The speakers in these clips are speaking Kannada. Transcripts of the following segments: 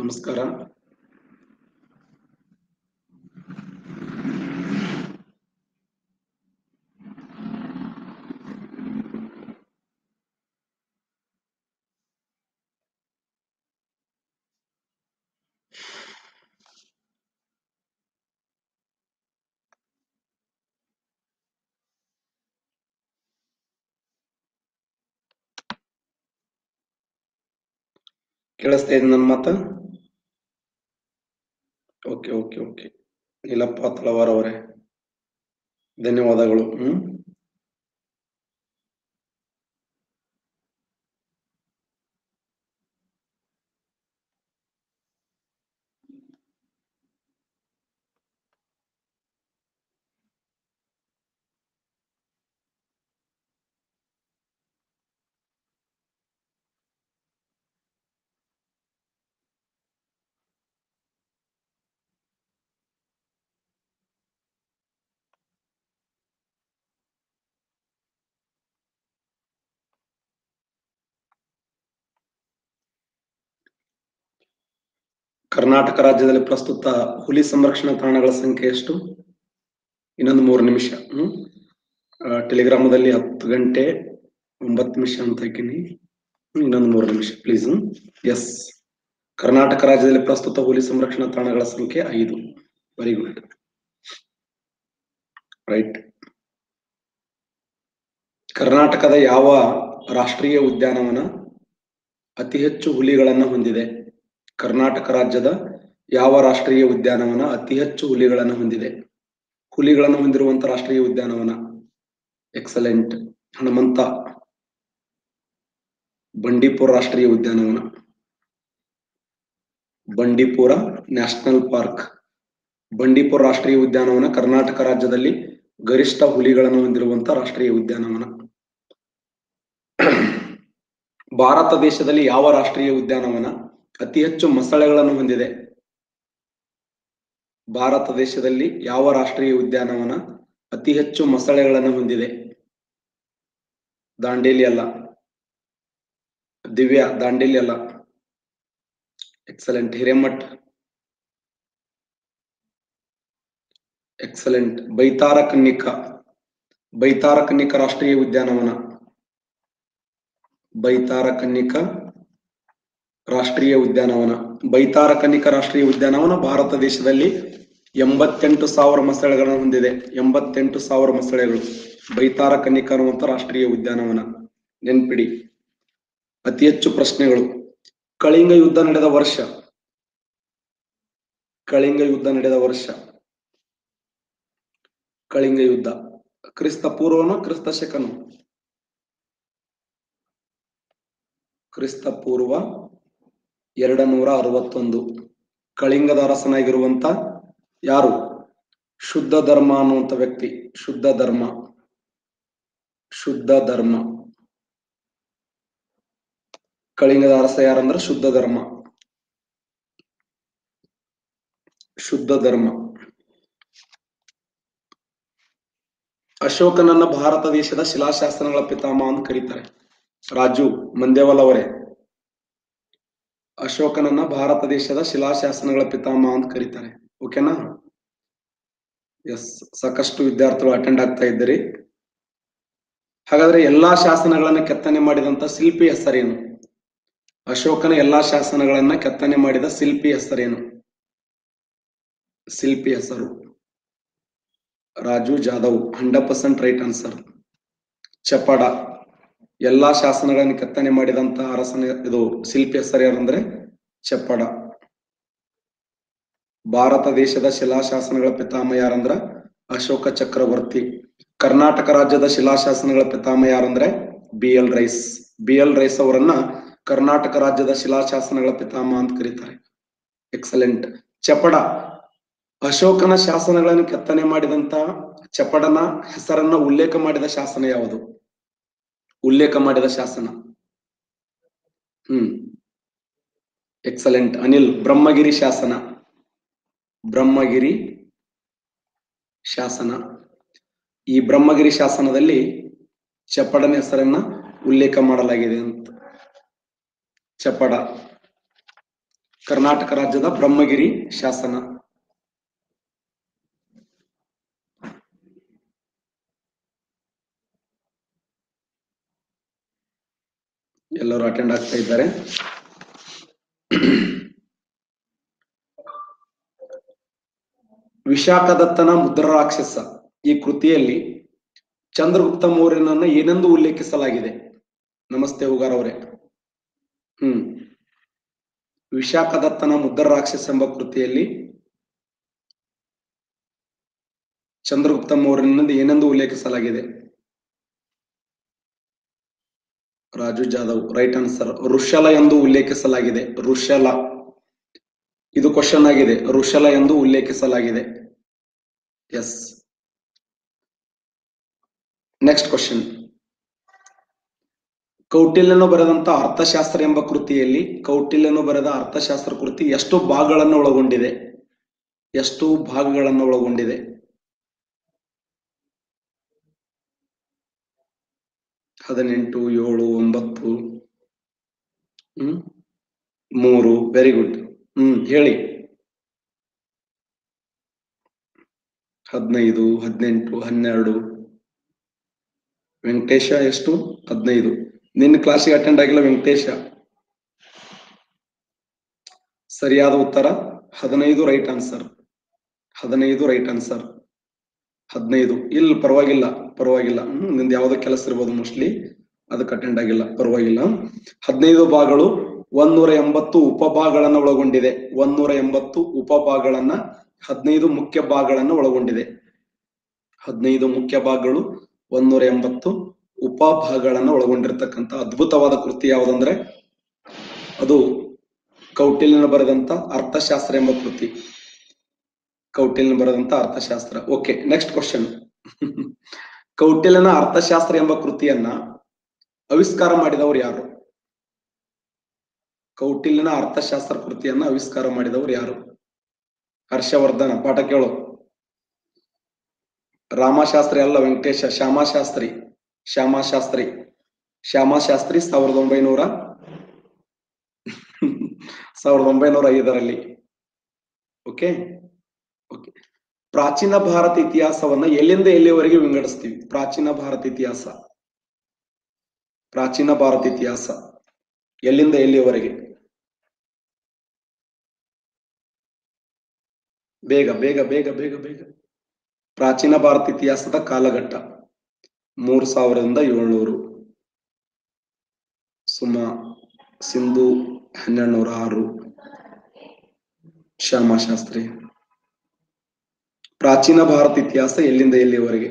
ನಮಸ್ಕಾರ ಕೇಳಿಸ್ತಾ ಇದೆ ನನ್ನ ಮಾತ ಓಕೆ ಓಕೆ ಓಕೆ ಇಲ್ಲಪ್ಪ ತಳವಾರ್ ಅವರೇ ಧನ್ಯವಾದಗಳು ಹ್ಮ್ ಕರ್ನಾಟಕ ರಾಜ್ಯದಲ್ಲಿ ಪ್ರಸ್ತುತ ಹುಲಿ ಸಂರಕ್ಷಣಾ ತಾಣಗಳ ಸಂಖ್ಯೆ ಎಷ್ಟು ಇನ್ನೊಂದು ಮೂರು ನಿಮಿಷ ಹ್ಮ್ ಟೆಲಿಗ್ರಾಮದಲ್ಲಿ ಹತ್ತು ಗಂಟೆ ಒಂಬತ್ತು ನಿಮಿಷ ಅಂತ ಹಾಕಿನಿ ಹ್ಮ್, ಇನ್ನೊಂದು ಮೂರು ನಿಮಿಷ ಪ್ಲೀಸ್ ಎಸ್ ಕರ್ನಾಟಕ ರಾಜ್ಯದಲ್ಲಿ ಪ್ರಸ್ತುತ ಹುಲಿ ಸಂರಕ್ಷಣಾ ತಾಣಗಳ ಸಂಖ್ಯೆ ಐದು ವೆರಿ ಗುಡ್ ರೈಟ್ ಕರ್ನಾಟಕದ ಯಾವ ರಾಷ್ಟ್ರೀಯ ಉದ್ಯಾನವನ ಅತಿ ಹೆಚ್ಚು ಹುಲಿಗಳನ್ನು ಹೊಂದಿದೆ ಕರ್ನಾಟಕ ರಾಜ್ಯದ ಯಾವ ರಾಷ್ಟ್ರೀಯ ಉದ್ಯಾನವನ ಅತಿ ಹೆಚ್ಚು ಹುಲಿಗಳನ್ನು ಹೊಂದಿದೆ ಹುಲಿಗಳನ್ನು ಹೊಂದಿರುವಂತ ರಾಷ್ಟ್ರೀಯ ಉದ್ಯಾನವನ ಎಕ್ಸಲೆಂಟ್ ಹನುಮಂತ ಬಂಡೀಪುರ ರಾಷ್ಟ್ರೀಯ ಉದ್ಯಾನವನ ಬಂಡೀಪುರ ನ್ಯಾಷನಲ್ ಪಾರ್ಕ್ ಬಂಡೀಪುರ ರಾಷ್ಟ್ರೀಯ ಉದ್ಯಾನವನ ಕರ್ನಾಟಕ ರಾಜ್ಯದಲ್ಲಿ ಗರಿಷ್ಠ ಹುಲಿಗಳನ್ನು ಹೊಂದಿರುವಂತ ರಾಷ್ಟ್ರೀಯ ಉದ್ಯಾನವನ ಭಾರತ ದೇಶದಲ್ಲಿ ಯಾವ ರಾಷ್ಟ್ರೀಯ ಉದ್ಯಾನವನ ಅತಿ ಹೆಚ್ಚು ಮೊಸಳೆಗಳನ್ನು ಹೊಂದಿದೆ ಭಾರತ ದೇಶದಲ್ಲಿ ಯಾವ ರಾಷ್ಟ್ರೀಯ ಉದ್ಯಾನವನ ಅತಿ ಹೆಚ್ಚು ಮೊಸಳೆಗಳನ್ನು ಹೊಂದಿದೆ ದಾಂಡೇಲಿ ಅಲ್ಲ ದಿವ್ಯಾ ದಾಂಡೇಲಿ ಅಲ್ಲ ಎಕ್ಸಲೆಂಟ್ ಹಿರೇಮಠ್ ಎಕ್ಸಲೆಂಟ್ ಬೈತಾರ ಕನ್ನಿಕಾ ಬೈತಾರ ಕನ್ನಿಕಾ ರಾಷ್ಟ್ರೀಯ ಉದ್ಯಾನವನ ಬೈತಾರ ಕನ್ನಿಕಾ ರಾಷ್ಟ್ರೀಯ ಉದ್ಯಾನವನ ಬೈತಾರ ಕನ್ನಿಕಾ ರಾಷ್ಟ್ರೀಯ ಉದ್ಯಾನವನ ಭಾರತ ದೇಶದಲ್ಲಿ ಎಂಬತ್ತೆಂಟು ಸಾವಿರ ಮೊಸಳೆಗಳನ್ನು ಹೊಂದಿದೆ ಎಂಬತ್ತೆಂಟು ಸಾವಿರ ಮೊಸಳೆಗಳು ಬೈತಾರ ಕನ್ನಿಕಾ ಅನ್ನುವಂತ ರಾಷ್ಟ್ರೀಯ ಉದ್ಯಾನವನ ನೆನ್ಪಿಡಿ ಅತಿ ಹೆಚ್ಚು ಪ್ರಶ್ನೆಗಳು ಕಳಿಂಗ ಯುದ್ಧ ನಡೆದ ವರ್ಷ ಕಳಿಂಗ ಯುದ್ಧ ನಡೆದ ವರ್ಷ ಕಳಿಂಗ ಯುದ್ಧ ಕ್ರಿಸ್ತ ಪೂರ್ವನ ಕ್ರಿಸ್ತ ಶಕನು ಕ್ರಿಸ್ತ ಪೂರ್ವ ಎರಡ ನೂರ ಅರವತ್ತೊಂದು ಕಳಿಂಗದ ಅರಸನಾಗಿರುವಂತ ಯಾರು ಶುದ್ಧ ಧರ್ಮ ಅನ್ನುವಂತ ವ್ಯಕ್ತಿ ಶುದ್ಧ ಧರ್ಮ ಶುದ್ಧ ಧರ್ಮ ಕಳಿಂಗದ ಅರಸ ಯಾರಂದ್ರೆ ಶುದ್ಧ ಧರ್ಮ ಶುದ್ಧ ಧರ್ಮ ಅಶೋಕನನ್ನ ಭಾರತ ದೇಶದ ಶಿಲಾಶಾಸನಗಳ ಪಿತಾಮಹ ಅಂತ ಕರೀತಾರೆ ರಾಜು ಮಂದೇವಲ್ ಅವರೇ ಅಶೋಕನನ್ನ ಭಾರತ ದೇಶದ ಶಿಲಾಶಾಸನಗಳ ಪಿತಾಮಹ ಅಂತ ಕರೀತಾರೆ ಓಕೆನಾ ಎಸ್ ಸಾಕಷ್ಟು ವಿದ್ಯಾರ್ಥಿಗಳು ಅಟೆಂಡ್ ಆಗ್ತಾ ಇದ್ದೀರಿ ಹಾಗಾದ್ರೆ ಎಲ್ಲಾ ಶಾಸನಗಳನ್ನ ಕೆತ್ತನೆ ಮಾಡಿದಂತ ಶಿಲ್ಪಿ ಹೆಸರೇನು ಅಶೋಕನ ಎಲ್ಲಾ ಶಾಸನಗಳನ್ನ ಕೆತ್ತನೆ ಮಾಡಿದ ಶಿಲ್ಪಿ ಹೆಸರೇನು ಶಿಲ್ಪಿ ಹೆಸರು Raju Jadhav hundred percent right answer Chapada ಎಲ್ಲಾ ಶಾಸನಗಳನ್ನು ಕೆತ್ತನೆ ಮಾಡಿದಂತ ಅರಸನ ಇದು ಶಿಲ್ಪಿ ಹೆಸರು ಯಾರಂದ್ರೆ ಚಪ್ಪಡ ಭಾರತ ದೇಶದ ಶಿಲಾಶಾಸನಗಳ ಪಿತಾಮಹ ಯಾರಂದ್ರ ಅಶೋಕ ಚಕ್ರವರ್ತಿ ಕರ್ನಾಟಕ ರಾಜ್ಯದ ಶಿಲಾಶಾಸನಗಳ ಪಿತಾಮಹ ಯಾರಂದ್ರೆ B L Rice B L Rice ಅವರನ್ನ ಕರ್ನಾಟಕ ರಾಜ್ಯದ ಶಿಲಾಶಾಸನಗಳ ಪಿತಾಮಹ ಅಂತ ಕರೀತಾರೆ ಎಕ್ಸಲೆಂಟ್ ಚಪಡ ಅಶೋಕನ ಶಾಸನಗಳನ್ನು ಕೆತ್ತನೆ ಮಾಡಿದಂತ ಚಪಡನ ಹೆಸರನ್ನ ಉಲ್ಲೇಖ ಮಾಡಿದ ಶಾಸನ ಯಾವುದು ಉಲ್ಲೇಖ ಮಾಡಿದ ಶಾಸನ ಹ್ಮ್ ಎಕ್ಸಲೆಂಟ್ ಅನಿಲ್ ಬ್ರಹ್ಮಗಿರಿ ಶಾಸನ ಬ್ರಹ್ಮಗಿರಿ ಶಾಸನ ಈ ಬ್ರಹ್ಮಗಿರಿ ಶಾಸನದಲ್ಲಿ ಚಪಡನ ಹೆಸರನ್ನ ಉಲ್ಲೇಖ ಮಾಡಲಾಗಿದೆ ಅಂತ ಚಪಡ ಕರ್ನಾಟಕ ರಾಜ್ಯದ ಬ್ರಹ್ಮಗಿರಿ ಶಾಸನ ಎಲ್ಲರೂ ಅಟೆಂಡ್ ಆಗ್ತಾ ಇದ್ದಾರೆ ವಿಶಾಖದತ್ತನ ಮುದ್ರಾರಾಕ್ಷಸ ಈ ಕೃತಿಯಲ್ಲಿ ಚಂದ್ರಗುಪ್ತ ಮೌರ್ಯನನ್ನ ಏನೆಂದು ಉಲ್ಲೇಖಿಸಲಾಗಿದೆ ನಮಸ್ತೆ ಹುಗಾರ್ ಅವರೇ ಹ್ಮ್ ವಿಶಾಖದತ್ತನ ಮುದ್ರಾರಾಕ್ಷಸ ಎಂಬ ಕೃತಿಯಲ್ಲಿ ಚಂದ್ರಗುಪ್ತ ಮೌರ್ಯನನ್ನು ಏನೆಂದು ಉಲ್ಲೇಖಿಸಲಾಗಿದೆ ರಾಜು ಜಾಧವ್ ರೈಟ್ ಆನ್ಸರ್ ಋಷಲ ಎಂದು ಉಲ್ಲೇಖಿಸಲಾಗಿದೆ ಋಷಲ ಇದು ಕ್ವಶನ್ ಆಗಿದೆ ಋಷಲ ಎಂದು ಉಲ್ಲೇಖಿಸಲಾಗಿದೆ ಎಸ್ ನೆಕ್ಸ್ಟ್ ಕ್ವಶನ್ ಕೌಟಿಲ್ಯನು ಬರೆದಂತ ಅರ್ಥಶಾಸ್ತ್ರ ಎಂಬ ಕೃತಿಯಲ್ಲಿ ಕೌಟಿಲ್ಯನು ಬರೆದ ಅರ್ಥಶಾಸ್ತ್ರ ಕೃತಿ ಎಷ್ಟು ಭಾಗಗಳನ್ನು ಒಳಗೊಂಡಿದೆ ಎಷ್ಟು ಭಾಗಗಳನ್ನು ಒಳಗೊಂಡಿದೆ ಹದಿನೆಂಟು ಏಳು ಒಂಬತ್ತು ಹ್ಮ್ ಮೂರು ವೆರಿ ಗುಡ್ ಹ್ಮ್ ಹೇಳಿ ಹದಿನೈದು ಹದಿನೆಂಟು ಹನ್ನೆರಡು ವೆಂಕಟೇಶ ಎಷ್ಟು ಹದಿನೈದು ನಿನ್ನ ಕ್ಲಾಸಿಗೆ ಅಟೆಂಡ್ ಆಗಿಲ್ಲ ವೆಂಕಟೇಶ ಸರಿಯಾದ ಉತ್ತರ ಹದಿನೈದು ರೈಟ್ ಆನ್ಸರ್ ಹದಿನೈದು ರೈಟ್ ಆನ್ಸರ್ ಹದಿನೈದು ಇಲ್ಲ ಪರವಾಗಿಲ್ಲ ಪರವಾಗಿಲ್ಲ ಹ್ಮ್ ನಿಂದ ಯಾವ್ದೋ ಕೆಲಸ ಇರ್ಬೋದು ಮೋಸ್ಟ್ಲಿ ಅದಕ್ಕೆ ಅಟೆಂಡ್ ಆಗಿಲ್ಲ ಪರವಾಗಿಲ್ಲ ಹದಿನೈದು ಭಾಗಗಳು ಒಂದೂರ ಎಂಬತ್ತು ಉಪಭಾಗಗಳನ್ನ ಒಳಗೊಂಡಿದೆ ಒಂದೂರ ಎಂಬತ್ತು ಉಪಭಾಗಗಳನ್ನ ಹದಿನೈದು ಮುಖ್ಯ ಭಾಗಗಳನ್ನ ಒಳಗೊಂಡಿದೆ ಹದಿನೈದು ಮುಖ್ಯ ಭಾಗಗಳು ಒಂದೂರ ಎಂಬತ್ತು ಉಪಭಾಗಗಳನ್ನ ಒಳಗೊಂಡಿರ್ತಕ್ಕಂಥ ಅದ್ಭುತವಾದ ಕೃತಿ ಯಾವುದಂದ್ರೆ ಅದು ಕೌಟಿಲ್ಯನ ಬರೆದಂತ ಅರ್ಥಶಾಸ್ತ್ರ ಎಂಬ ಕೃತಿ ಕೌಟಿಲ್ಯನ ಬರೆದಂತ ಅರ್ಥಶಾಸ್ತ್ರ ಓಕೆ ನೆಕ್ಸ್ಟ್ ಕ್ವಶನ್ ಕೌಟಿಲ್ಯನ ಅರ್ಥಶಾಸ್ತ್ರ ಎಂಬ ಕೃತಿಯನ್ನ ಆವಿಷ್ಕಾರ ಮಾಡಿದವರು ಯಾರು ಕೌಟಿಲ್ಯನ ಅರ್ಥಶಾಸ್ತ್ರ ಕೃತಿಯನ್ನ ಆವಿಷ್ಕಾರ ಮಾಡಿದವರು ಯಾರು ಹರ್ಷವರ್ಧನ ಪಾಠ ಕೇಳು ರಾಮಶಾಸ್ತ್ರಿ ಅಲ್ಲ ವೆಂಕಟೇಶ ಶ್ಯಾಮಶಾಸ್ತ್ರಿ ಶ್ಯಾಮಶಾಸ್ತ್ರಿ ಶ್ಯಾಮಶಾಸ್ತ್ರಿ ಸಾವಿರದ ಒಂಬೈನೂರ ಸಾವಿರದ ಒಂಬೈನೂರ ಐದರಲ್ಲಿ ಓಕೆ ಓಕೆ ಪ್ರಾಚೀನ ಭಾರತ ಇತಿಹಾಸವನ್ನ ಎಲ್ಲಿಂದ ಎಲ್ಲಿವರೆಗೆ ವಿಂಗಡಿಸ್ತೀವಿ ಪ್ರಾಚೀನ ಭಾರತ ಇತಿಹಾಸ ಪ್ರಾಚೀನ ಭಾರತ ಇತಿಹಾಸ ಎಲ್ಲಿಂದ ಎಲ್ಲಿಯವರೆಗೆ ಬೇಗ ಬೇಗ ಬೇಗ ಬೇಗ ಬೇಗ ಪ್ರಾಚೀನ ಭಾರತ ಇತಿಹಾಸದ ಕಾಲಘಟ್ಟ ಮೂರು ಸಾವಿರದಿಂದ ಏಳ್ನೂರು ಸುಮ ಸಿಂಧು ಹನ್ನೆರಡು ನೂರ ಆರು ಶ್ಯಾಮಶಾಸ್ತ್ರಿ ಪ್ರಾಚೀನ ಭಾರತ ಇತಿಹಾಸ ಎಲ್ಲಿಂದ ಎಲ್ಲಿಯವರೆಗೆ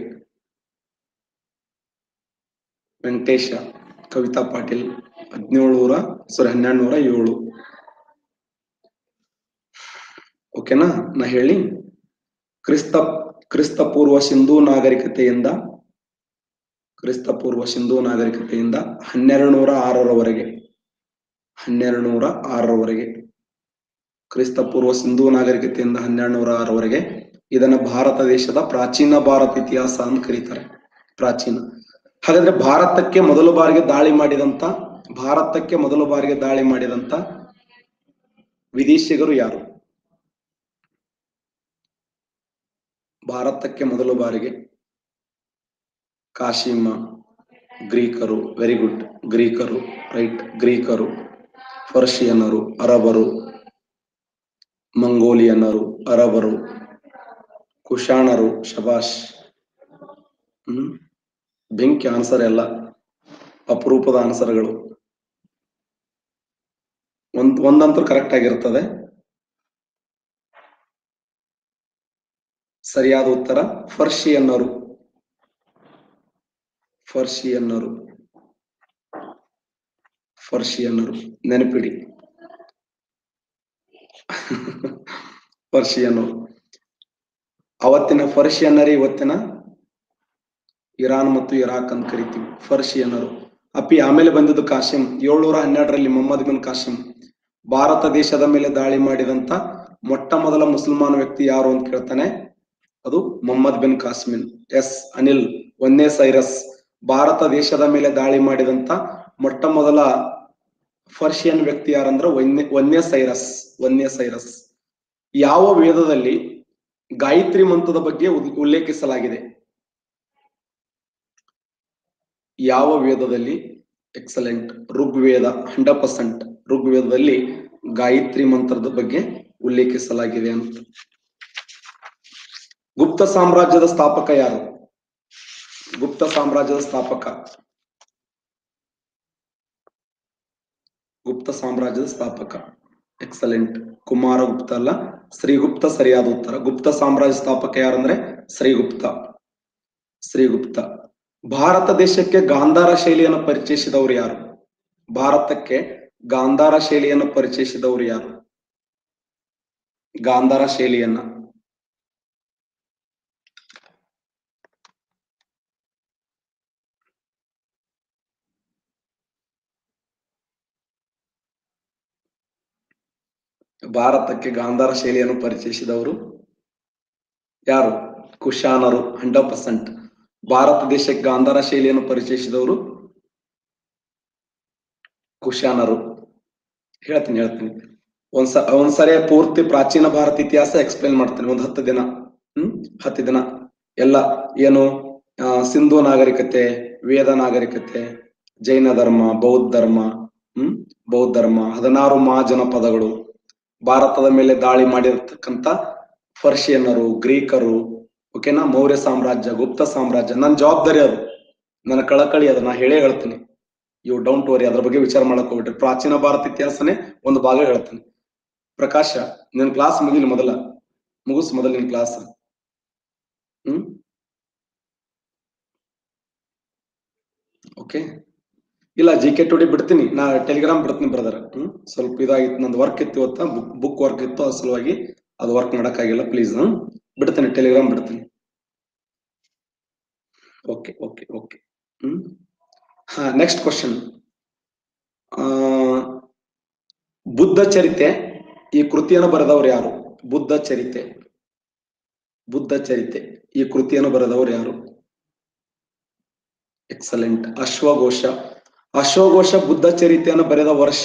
ವೆಂಕಟೇಶ ಕವಿತಾ ಪಾಟೀಲ್ ಹದಿನೇಳುನೂರ ಸಾರಿ ಹನ್ನೆರಡು ನೂರ ಏಳು ಓಕೆನಾ ನಾ ಹೇಳಿ ಕ್ರಿಸ್ತ ಕ್ರಿಸ್ತ ಪೂರ್ವ ಸಿಂಧೂ ನಾಗರಿಕತೆಯಿಂದ ಕ್ರಿಸ್ತ ಪೂರ್ವ ಸಿಂಧೂ ನಾಗರಿಕತೆಯಿಂದ ಹನ್ನೆರಡು ನೂರ ಆರರವರೆಗೆ ಹನ್ನೆರಡು ನೂರ ಆರರವರೆಗೆ ಕ್ರಿಸ್ತ ಪೂರ್ವ ಸಿಂಧೂ ನಾಗರಿಕತೆಯಿಂದ ಹನ್ನೆರಡು ನೂರ ಆರವರೆಗೆ ಇದನ್ನ ಭಾರತ ದೇಶದ ಪ್ರಾಚೀನ ಭಾರತ ಇತಿಹಾಸ ಅಂತ ಕರೀತಾರೆ ಪ್ರಾಚೀನ ಹಾಗಾದ್ರೆ ಭಾರತಕ್ಕೆ ಮೊದಲ ಬಾರಿಗೆ ದಾಳಿ ಮಾಡಿದಂತ ಭಾರತಕ್ಕೆ ಮೊದಲ ಬಾರಿಗೆ ದಾಳಿ ಮಾಡಿದಂತ ವಿದೇಶಿಗರು ಯಾರು ಭಾರತಕ್ಕೆ ಮೊದಲ ಬಾರಿಗೆ ಕಾಶಿಮ ಗ್ರೀಕರು ವೆರಿ ಗುಡ್ ಗ್ರೀಕರು ರೈಟ್ ಗ್ರೀಕರು ಪರ್ಷಿಯನ್ನರು ಅರಬರು ಮಂಗೋಲಿಯನ್ನರು ಅರಬರು ಕುಶಾಣರು ಶಬಾಷ್ ಹ್ಮ್ ಬೆಂಕಿ ಆನ್ಸರ್ ಎಲ್ಲ ಅಪರೂಪದ ಆನ್ಸರ್ಗಳು ಒಂದ್ ಒಂದಂತೂ ಕರೆಕ್ಟ್ ಆಗಿರ್ತದೆ ಸರಿಯಾದ ಉತ್ತರ ಫರ್ಷಿಯನ್ನರು ಫರ್ಷಿಯನ್ನರು ಫರ್ಷಿಯನ್ನರು ನೆನಪಿಡಿ ಫರ್ಷಿಯನ್ನರು ಅವತ್ತಿನ ಫರ್ಷಿಯನ್ನರೇ ಇವತ್ತಿನ ಇರಾನ್ ಮತ್ತು ಇರಾಕ್ ಅಂತ ಕರಿತೀವಿ ಫರ್ಷಿಯನ್ನರು ಅಪ್ಪಿ ಆಮೇಲೆ ಬಂದಿದ್ದು ಕಾಶಿಂ ಏಳ್ನೂರ ಹನ್ನೆರಡರಲ್ಲಿ ಮೊಹಮ್ಮದ್ ಬಿನ್ ಕಾಶಿಂ ಭಾರತ ದೇಶದ ಮೇಲೆ ದಾಳಿ ಮಾಡಿದಂತ ಮೊಟ್ಟ ಮೊದಲ ಮುಸಲ್ಮಾನ ವ್ಯಕ್ತಿ ಯಾರು ಅಂತ ಕೇಳ್ತಾನೆ ಅದು Mohammad bin Qasim yes Anil ಒಂದೇ ಸೈರಸ್ ಭಾರತ ದೇಶದ ಮೇಲೆ ದಾಳಿ ಮಾಡಿದಂತ ಮೊಟ್ಟ ಮೊದಲ ಫರ್ಷಿಯನ್ ವ್ಯಕ್ತಿ ಯಾರಂದ್ರ ವನ್ಯ ವನ್ಯ ಸೈರಸ್ ವನ್ಯ ಸೈರಸ್ ಯಾವ ವೇದದಲ್ಲಿ ಗಾಯತ್ರಿ ಮಂತ್ರದ ಬಗ್ಗೆ ಉಲ್- ಉಲ್ಲೇಖಿಸಲಾಗಿದೆ ಯಾವ ವೇದದಲ್ಲಿ ಎಕ್ಸಲೆಂಟ್ ಋಗ್ವೇದ ಹಂಡ್ರೆಡ್ ಪರ್ಸೆಂಟ್ ಋಗ್ವೇದದಲ್ಲಿ ಗಾಯತ್ರಿ ಮಂತ್ರದ ಬಗ್ಗೆ ಉಲ್ಲೇಖಿಸಲಾಗಿದೆ ಅಂತ ಗುಪ್ತ ಸಾಮ್ರಾಜ್ಯದ ಸ್ಥಾಪಕ ಯಾರು ಗುಪ್ತ ಸಾಮ್ರಾಜ್ಯದ ಸ್ಥಾಪಕ ಗುಪ್ತ ಸಾಮ್ರಾಜ್ಯದ ಸ್ಥಾಪಕ ಎಕ್ಸಲೆಂಟ್ ಕುಮಾರಗುಪ್ತ ಅಲ್ಲ ಶ್ರೀಗುಪ್ತ ಸರಿಯಾದ ಉತ್ತರ ಗುಪ್ತ ಸಾಮ್ರಾಜ್ಯ ಸ್ಥಾಪಕ ಯಾರಂದ್ರೆ ಶ್ರೀಗುಪ್ತ ಶ್ರೀಗುಪ್ತ ಭಾರತ ದೇಶಕ್ಕೆ ಗಾಂಧಾರ ಶೈಲಿಯನ್ನು ಪರಿಚಯಿಸಿದವರು ಯಾರು ಭಾರತಕ್ಕೆ ಗಾಂಧಾರ ಶೈಲಿಯನ್ನು ಪರಿಚಯಿಸಿದವರು ಯಾರು ಗಾಂಧಾರ ಶೈಲಿಯನ್ನ ಭಾರತಕ್ಕೆ ಗಾಂಧಾರ ಶೈಲಿಯನ್ನು ಪರಿಚಯಿಸಿದವರು ಯಾರು ಕುಶಾನರು ಹಂಡ್ರೆಡ್ ಪರ್ಸೆಂಟ್ ಭಾರತ ದೇಶಕ್ಕೆ ಗಾಂಧಾರ ಶೈಲಿಯನ್ನು ಪರಿಚಯಿಸಿದವರು ಕುಶಾನರು ಹೇಳ್ತೀನಿ ಹೇಳ್ತೀನಿ ಒಂದ್ಸ ಒಂದ್ಸರಿ ಪೂರ್ತಿ ಪ್ರಾಚೀನ ಭಾರತ ಇತಿಹಾಸ ಎಕ್ಸ್ಪ್ಲೇನ್ ಮಾಡ್ತೀನಿ ಒಂದ್ ಹತ್ತು ದಿನ ಹ್ಮ್ ಹತ್ತು ದಿನ ಎಲ್ಲ ಏನು ಆ, ಸಿಂಧು ನಾಗರಿಕತೆ ವೇದ ನಾಗರಿಕತೆ ಜೈನ ಧರ್ಮ ಬೌದ್ಧ ಧರ್ಮ ಹ್ಮ್ ಬೌದ್ಧ ಧರ್ಮ ಹದಿನಾರು ಮಹಾಜನಪದಗಳು ಭಾರತದ ಮೇಲೆ ದಾಳಿ ಮಾಡಿರ್ತಕ್ಕಂಥ ಪರ್ಷಿಯನ್ನರು ಗ್ರೀಕರು ಓಕೆನಾ ಮೌರ್ಯ ಸಾಮ್ರಾಜ್ಯ ಗುಪ್ತ ಸಾಮ್ರಾಜ್ಯ ನನ್ನ ಜವಾಬ್ದಾರಿ ಅದು ನನ್ನ ಕಳಕಳಿ ಅದು ನಾ ಹೇಳೇ ಹೇಳ್ತೀನಿ ಯು ಡೋಂಟ್ ವರಿ ಅದ್ರ ಬಗ್ಗೆ ವಿಚಾರ ಮಾಡಕ್ ಹೋಗ್ಬಿಟ್ರಿ ಪ್ರಾಚೀನ ಭಾರತ ಇತಿಹಾಸನೇ ಒಂದು ಭಾಗ ಹೇಳ್ತೀನಿ ಪ್ರಕಾಶ ನಿನ್ ಕ್ಲಾಸ್ ಮುಗಿಲಿ ಮೊದಲ ಮುಗಿಸ್ ಮೊದಲ ನಿನ್ ಕ್ಲಾಸ್ ಹ್ಮ್ ಓಕೆ ಇಲ್ಲ ಜಿ ಕೆ ಟುಡಿ ಬಿಡ್ತೀನಿ ನಾ ಟೆಲಿಗ್ರಾಮ್ ಬಿಡ್ತೀನಿ ಬ್ರದರ್ ಹ್ಮ್ ಸ್ವಲ್ಪ ಇದಾಗಿತ್ತು ನಂದು ವರ್ಕ್ ಇತ್ತು ಇವತ್ತ ಬುಕ್ ಬುಕ್ ವರ್ಕ್ ಇತ್ತು ಅದ್ರ ಸಲುವಾಗಿ ಅದು ವರ್ಕ್ ಮಾಡಕ್ಕಾಗಿಲ್ಲ ಪ್ಲೀಸ್ ಹ್ಮ್ ಬಿಡ್ತೀನಿ ಟೆಲಿಗ್ರಾಮ್ ಬಿಡ್ತೀನಿ ಓಕೆ ಓಕೆ ಓಕೆ ಹ್ಮ್ ಹಾ ನೆಕ್ಸ್ಟ್ ಕ್ವಶನ್ ಬುದ್ಧ ಚರಿತೆ ಈ ಕೃತಿಯನ್ನು ಬರೆದವರು ಯಾರು ಬುದ್ಧ ಚರಿತೆ ಬುದ್ಧ ಚರಿತೆ ಈ ಕೃತಿಯನ್ನು ಬರೆದವರು ಯಾರು ಎಕ್ಸಲೆಂಟ್ ಅಶ್ವಘೋಷ ಅಶ್ವಘೋಷ ಬುದ್ಧ ಚರಿತೆಯನ್ನು ಬರೆದ ವರ್ಷ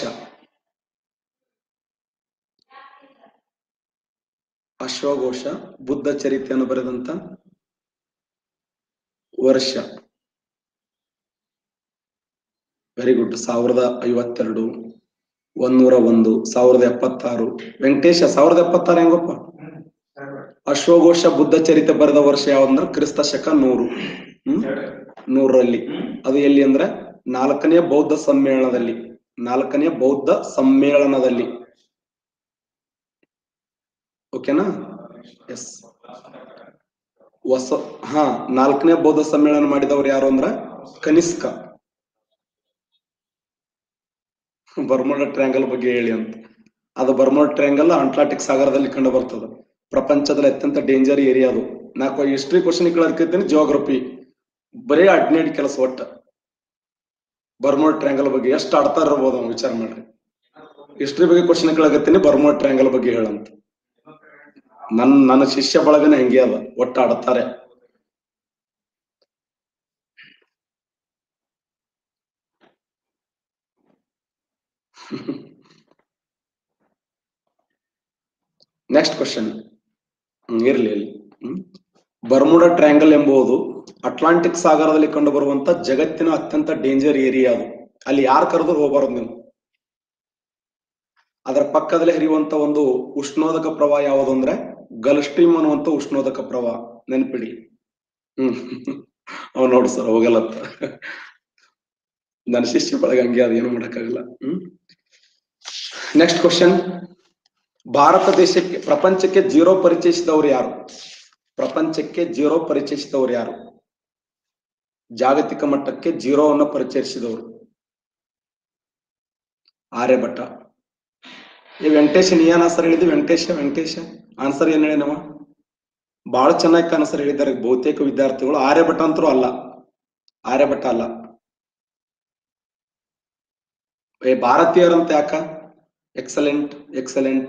ಅಶ್ವಘೋಷ ಬುದ್ಧ ಚರಿತೆಯನ್ನು ಬರೆದಂತ ವರ್ಷ ವೆರಿ ಗುಡ್ ಸಾವಿರದ ಐವತ್ತೆರಡು ಒಂದೂರ ಒಂದು ಸಾವಿರದ ಎಪ್ಪತ್ತಾರು ವೆಂಕಟೇಶ ಸಾವಿರದ ಎಪ್ಪತ್ತಾರು ಹೆಂಗಪ್ಪ ಅಶ್ವಘೋಷ ಬುದ್ಧ ಚರಿತೆ ಬರೆದ ವರ್ಷ ಯಾವಂದ್ರ ಕ್ರಿಸ್ತ ಶಕ ನೂರು ಹ್ಮ್ ನೂರರಲ್ಲಿ ಅದು ಎಲ್ಲಿ ಅಂದ್ರೆ ನಾಲ್ಕನೆಯ ಬೌದ್ಧ ಸಮ್ಮೇಳನದಲ್ಲಿ ನಾಲ್ಕನೆಯ ಬೌದ್ಧ ಸಮ್ಮೇಳನದಲ್ಲಿ ಓಕೆನಾ ಎಸ್ ಹೊಸ ಹಾ ನಾಲ್ಕನೇ ಬೌದ್ಧ ಸಮ್ಮೇಳನ ಮಾಡಿದವರು ಯಾರು ಅಂದ್ರ ಕನಿಷ್ಕ ಬರ್ಮೋಡ ಟ್ರ್ಯಾಂಗಲ್ ಬಗ್ಗೆ ಹೇಳಿ ಅಂತ ಅದು ಬರ್ಮೋಡ ಟ್ರ್ಯಾಂಗಲ್ ಅಂಟ್ಲಾಂಟಿಕ್ ಸಾಗರದಲ್ಲಿ ಕಂಡು ಬರ್ತದೆ ಪ್ರಪಂಚದಲ್ಲಿ ಅತ್ಯಂತ ಡೇಂಜರ್ ಏರಿಯಾ ಅದು ನಾಲ್ಕು ಹಿಸ್ಟ್ರಿ ಕ್ವಶನ್ ಕೇಳಕ್ಕಿದ್ದೀನಿ ಜಿಯೋಗ್ರಫಿ ಬರೀ ಹದಿನೇಳು ಕೆಲಸ ಒಟ್ಟ ಬರ್ಮೋಡ ಟ್ರ್ಯಾಂಗಲ್ ಬಗ್ಗೆ ಎಷ್ಟು ಆಡ್ತಾ ಇರ್ಬೋದು ಅವ್ನು ವಿಚಾರ ಮಾಡ್ರಿ ಹಿಸ್ಟ್ರಿ ಬಗ್ಗೆ ಕ್ವಶನ್ ಕೇಳಕತ್ತೀನಿ ಬರ್ಮೋಡ ಟ್ರ್ಯಾಂಗಲ್ ಬಗ್ಗೆ ಹೇಳಂತ ನನ್ ನನ್ನ ಶಿಷ್ಯ ಬಳಗನ ಹೆಂಗೆ ಅದ ಒಟ್ಟು ಆಡ್ತಾರೆ ನೆಕ್ಸ್ಟ್ ಕ್ವಶನ್ ಇರ್ಲಿ ಇರ್ಲಿ ಹ್ಮ್. ಬರ್ಮುಡ ಟ್ರ್ಯಾಂಗಲ್ ಎಂಬುದು ಅಟ್ಲಾಂಟಿಕ್ ಸಾಗರದಲ್ಲಿ ಕಂಡು ಬರುವಂತ ಜಗತ್ತಿನ ಅತ್ಯಂತ ಡೇಂಜರ್ ಏರಿಯಾ ಅದು ಅಲ್ಲಿ ಯಾರು ಕರೆದ್ರು ಹೋಗಬಾರದು ನೀವು ಅದರ ಪಕ್ಕದಲ್ಲಿ ಹರಿಯುವಂತ ಒಂದು ಉಷ್ಣೋದಕ ಪ್ರವಾಹ ಯಾವುದು ಅಂದ್ರೆ ಗಲ್ಫ್ ಸ್ಟ್ರೀಮ್ ಅನ್ನುವಂತ ಉಷ್ಣೋದಕ ಪ್ರವಾಹ ನೆನಪಿಡಿ ಹ್ಮ್ ಅವ್ ನೋಡು ಸರ್ ಹೋಗಲ್ಲತ್ತ ನನ್ನ ಶಿಷ್ಯ ಬಳಗ ಹಂಗೆ ಅದು ಏನು ಮಾಡಕ್ಕಾಗಲ್ಲ ಹ್ಮ್ ನೆಕ್ಸ್ಟ್ ಕ್ವಶನ್ ಭಾರತ ದೇಶಕ್ಕೆ ಪ್ರಪಂಚಕ್ಕೆ ಜೀರೋ ಪರಿಚಯಿಸಿದವರು ಯಾರು ಪ್ರಪಂಚಕ್ಕೆ ಜೀರೋ ಪರಿಚಯಿಸಿದವರು ಯಾರು ಜಾಗತಿಕ ಮಟ್ಟಕ್ಕೆ ಜೀರೋವನ್ನು ಪರಿಚಯಿಸಿದವರು ಆರ್ಯಭಟ್ಟ ಈ ವೆಂಕಟೇಶ ನೀ ಏನ್ ಆನ್ಸರ್ ಹೇಳಿದ್ವಿ ವೆಂಕಟೇಶ ವೆಂಕಟೇಶ ಆನ್ಸರ್ ಏನ್ ಹೇಳಿ ನಾವು ಬಹಳ ಚೆನ್ನಾಗಿ ಆನ್ಸರ್ ಹೇಳಿದ್ದಾರೆ ಬಹುತೇಕ ವಿದ್ಯಾರ್ಥಿಗಳು ಆರ್ಯಭಟ್ಟ ಅಂತರೂ ಅಲ್ಲ ಆರ್ಯಭಟ್ಟ ಅಲ್ಲ ಏ ಭಾರತೀಯರಂತ ಯಾಕ ಎಕ್ಸಲೆಂಟ್ ಎಕ್ಸಲೆಂಟ್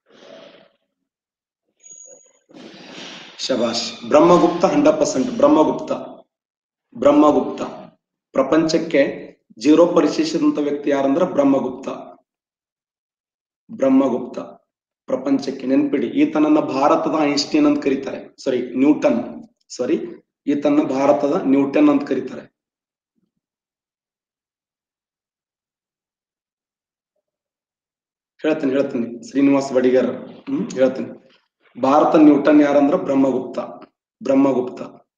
ಶಬಾಷ್ ಬ್ರಹ್ಮಗುಪ್ತ ಹಂಡ್ರೆಡ್ ಪರ್ಸೆಂಟ್ ಬ್ರಹ್ಮಗುಪ್ತ ಬ್ರಹ್ಮಗುಪ್ತ ಪ್ರಪಂಚಕ್ಕೆ ಜೀರೋ ಪರಿಶೀಲಿಸಿದಂತ ವ್ಯಕ್ತಿ ಯಾರಂದ್ರ ಬ್ರಹ್ಮಗುಪ್ತ ಬ್ರಹ್ಮಗುಪ್ತ ಪ್ರಪಂಚಕ್ಕೆ ನೆನ್ಪಿಡಿ ಈತನನ್ನ ಭಾರತದ ಐನ್ಸ್ಟೀನ್ ಅಂತ ಕರೀತಾರೆ ಸಾರಿ ನ್ಯೂಟನ್ ಸಾರಿ ಈತನ ಭಾರತದ ನ್ಯೂಟನ್ ಅಂತ ಕರೀತಾರೆ ಹೇಳ್ತೀನಿ ಹೇಳ್ತೀನಿ ಶ್ರೀನಿವಾಸ್ ಬಡಿಗರ್ ಹ್ಮ್ ಹೇಳ್ತೀನಿ ಭಾರತ ನ್ಯೂಟನ್ ಯಾರಂದ್ರ Brahmagupta Brahmagupta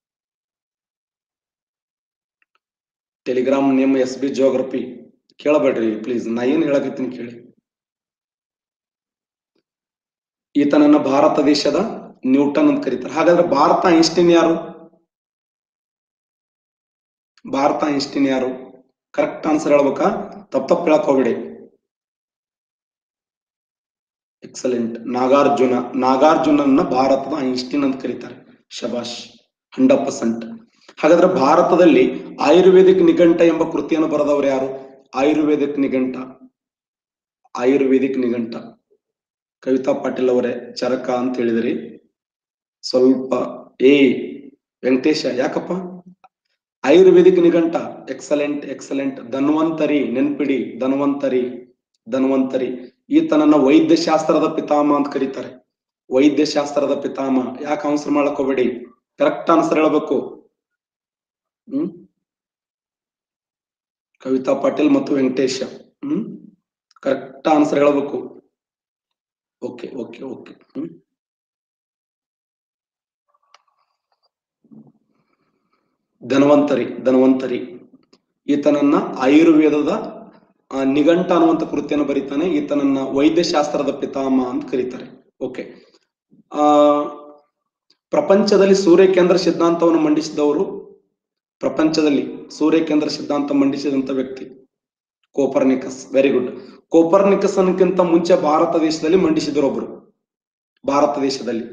Telegram name S B geography ಕೇಳಬೇಡ್ರಿ ಪ್ಲೀಸ್ ನಾ ಏನ್ ಹೇಳಕತ್ತೀನಿ ಕೇಳಿ ಈತನನ್ನ ಭಾರತ ದೇಶದ ನ್ಯೂಟನ್ ಅಂತ ಕರೀತಾರೆ ಹಾಗಾದ್ರೆ ಭಾರತ ಐನ್ಸ್ಟೀನ್ ಯಾರು ಭಾರತ ಐನ್ಸ್ಟೀನ್ ಯಾರು ಕರೆಕ್ಟ್ ಆನ್ಸರ್ ಹೇಳ್ಬೇಕಾ ತಪ್ಪ ತಪ್ಪು ಹೇಳಕ್ ಹೋಗ್ಬೇಡಿ ಎಕ್ಸಲೆಂಟ್ ನಾಗಾರ್ಜುನ ನಾಗಾರ್ಜುನನ್ನ ಭಾರತದ ಐನ್ಸ್ಟೀನ್ ಅಂತ ಕರೀತಾರೆ ಶಬಾಷ್ ಹಂಡ್ರೆಡ್ ಪರ್ಸೆಂಟ್ ಹಾಗಾದ್ರೆ ಭಾರತದಲ್ಲಿ ಆಯುರ್ವೇದಿಕ್ ನಿಘಂಟ ಎಂಬ ಕೃತಿಯನ್ನು ಬರೆದವರು ಯಾರು ಆಯುರ್ವೇದಿಕ್ ನಿಘಂಟ ಆಯುರ್ವೇದಿಕ್ ನಿಘಂಟ ಕವಿತಾ ಪಾಟೀಲ್ ಅವರೇ ಚರಕ ಅಂತ ಹೇಳಿದ್ರಿ ಸ್ವಲ್ಪ ಏ ವೆಂಕಟೇಶ ಯಾಕಪ್ಪ ಆಯುರ್ವೇದಿಕ್ ನಿಘಂಟ ಎಕ್ಸಲೆಂಟ್ ಎಕ್ಸಲೆಂಟ್ ಧನ್ವಂತರಿ ನೆನ್ಪಿಡಿ ಧನ್ವಂತರಿ ಧನ್ವಂತರಿ ಈತನನ್ನ ವೈದ್ಯ ಶಾಸ್ತ್ರದ ಪಿತಾಮ ಅಂತ ಕರೀತಾರೆ ವೈದ್ಯ ಶಾಸ್ತ್ರದ ಪಿತಾಮ ಯಾಕೆ ಆನ್ಸರ್ ಮಾಡಕ್ ಹೋಗ್ಬೇಡಿ ಕರೆಕ್ಟ್ ಆನ್ಸರ್ ಹೇಳ್ಬೇಕು ಹ್ಮ್ ಕವಿತಾ ಪಾಟೀಲ್ ಮತ್ತು ವೆಂಕಟೇಶ ಹ್ಮ್ ಕರೆಕ್ಟ್ ಆನ್ಸರ್ ಹೇಳ್ಬೇಕು ಓಕೆ ಓಕೆ ಓಕೆ ಹ್ಮ್ ಧನ್ವಂತರಿ ಧನ್ವಂತರಿ ಈತನನ್ನ ಆಯುರ್ವೇದದ ಆ, ನಿಘಂಟ ಅನ್ನುವಂತ ಕೃತಿಯನ್ನು ಬರೀತಾನೆ ಈತನನ್ನ ವೈದ್ಯಶಾಸ್ತ್ರದ ಪಿತಾಮ ಅಂತ ಕರೀತಾರೆ ಓಕೆ ಆ ಪ್ರಪಂಚದಲ್ಲಿ ಸೂರ್ಯಕೇಂದ್ರ ಸಿದ್ಧಾಂತವನ್ನು ಮಂಡಿಸಿದವರು ಪ್ರಪಂಚದಲ್ಲಿ ಸೂರ್ಯಕೇಂದ್ರ ಸಿದ್ಧಾಂತ ಮಂಡಿಸಿದಂತ ವ್ಯಕ್ತಿ ಕೋಪರ್ನಿಕಸ್ ವೆರಿ ಗುಡ್ ಕೋಪರ್ನಿಕಸ್ ಅನ್ನಕ್ಕಿಂತ ಮುಂಚೆ ಭಾರತ ದೇಶದಲ್ಲಿ ಮಂಡಿಸಿದ್ರು ಒಬ್ರು ಭಾರತ ದೇಶದಲ್ಲಿ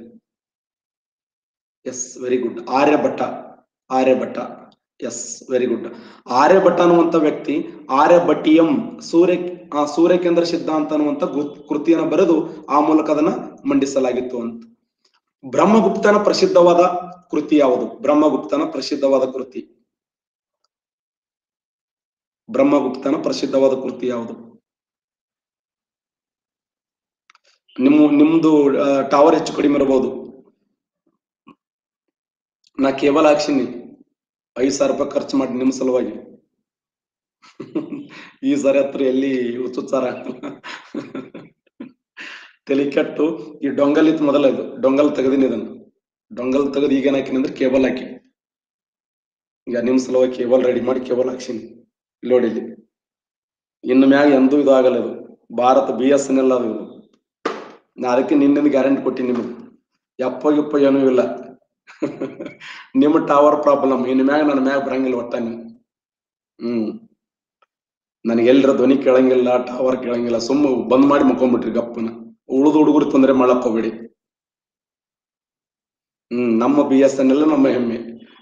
yes very good Aryabhatta Aryabhatta yes very good Aryabhatta ಅನ್ನುವಂತ ವ್ಯಕ್ತಿ ಆರ್ಯಭಟ್ಟಿಯಂ ಸೂರ್ಯ ಆ ಸೂರ್ಯಕೇಂದ್ರ ಸಿದ್ಧಾಂತ ಅನ್ನುವಂತ ಗೃ- ಕೃತಿಯನ್ನು ಬರೆದು ಆ ಮೂಲಕ ಅದನ್ನ ಮಂಡಿಸಲಾಗಿತ್ತು ಅಂತ ಬ್ರಹ್ಮಗುಪ್ತನ ಪ್ರಸಿದ್ಧವಾದ ಕೃತಿ ಯಾವುದು ಬ್ರಹ್ಮಗುಪ್ತನ ಪ್ರಸಿದ್ಧವಾದ ಕೃತಿ ಬ್ರಹ್ಮಗುಪ್ತನ ಪ್ರಸಿದ್ಧವಾದ ಕೃತಿ ಯಾವುದು ನಿಮ್ಮ ನಿಮ್ದು ಟವರ್ ಹೆಚ್ಚು ಕಡಿಮೆ ಇರಬಹುದು ನಾ ಕೇಬಲ್ ಹಾಕ್ಸಿನಿ ಐದ್ ಸಾವಿರ ರೂಪಾಯಿ ಖರ್ಚು ಮಾಡಿ ನಿಮ್ ಸಲುವಾಗಿ ಈ ಸರಿ ಹತ್ರ ಎಲ್ಲಿ ಹುಚ್ಚುಚ್ಚಾರ ತಲೆ ಕೆಟ್ಟು ಈ ಡೊಂಗಲ್ ಇತ್ತು ಮೊದಲ ಇದು ಡೊಂಗಲ್ ತೆಗೆದಿನಿ ಇದನ್ನ ಡೊಂಗಲ್ ತೆಗೆದು ಈಗ ಏನ್ ಹಾಕಿನಿ ಅಂದ್ರೆ ಕೇಬಲ್ ಹಾಕಿ ಈಗ ನಿಮ್ ಸಲುವಾಗಿ ಕೇಬಲ್ ರೆಡಿ ಮಾಡಿ ಕೇಬಲ್ ಹಾಕ್ಸಿನಿ ಇಲ್ಲಿ ನೋಡಿ ಇಲ್ಲಿ ಇನ್ನು ಮ್ಯಾಗ ಎಂದೂ ಇದು ಆಗಲ್ಲ ಇದು Bharat B S N L ಅದು ಇದು ನಾ ಅದಕ್ಕೆ ನಿನ್ನಿಂದ ಗ್ಯಾರಂಟಿ ಕೊಟ್ಟಿನಿ ನಿಮಗೆ ಯಪ್ಪ ಗಿಪ್ಪ ಏನೂ ಇಲ್ಲ ನಿಮ್ಮ ಟವರ್ ಪ್ರಾಬ್ಲಮ್ ಇನ್ ಮ್ಯಾಗ ನನ್ನ ಮ್ಯಾಗ ಬರಂಗಿಲ್ಲ ಒಟ್ಟ ನೀವು ಹ್ಮ್ ನನಗೆ ಎಲ್ಲರ ಧ್ವನಿ ಕೇಳಂಗಿಲ್ಲ ಟವರ್ ಕೇಳಂಗಿಲ್ಲ ಸುಮ್ಮ ಬಂದ್ ಮಾಡಿ ಮುಕೊಂಡ್ಬಿಟ್ರಿ ಗಪ್ಪನ ಉಳಿದ ಹುಡುಗರು ತೊಂದರೆ ಮಾಡಕ್ ಹೋಗ್ಬೇಡಿ ಹ್ಮ್ ನಮ್ಮ ಬಿ ಎಸ್ ಎನ್ ಎಲ್ ನಮ್ಮ ಹೆಮ್ಮೆ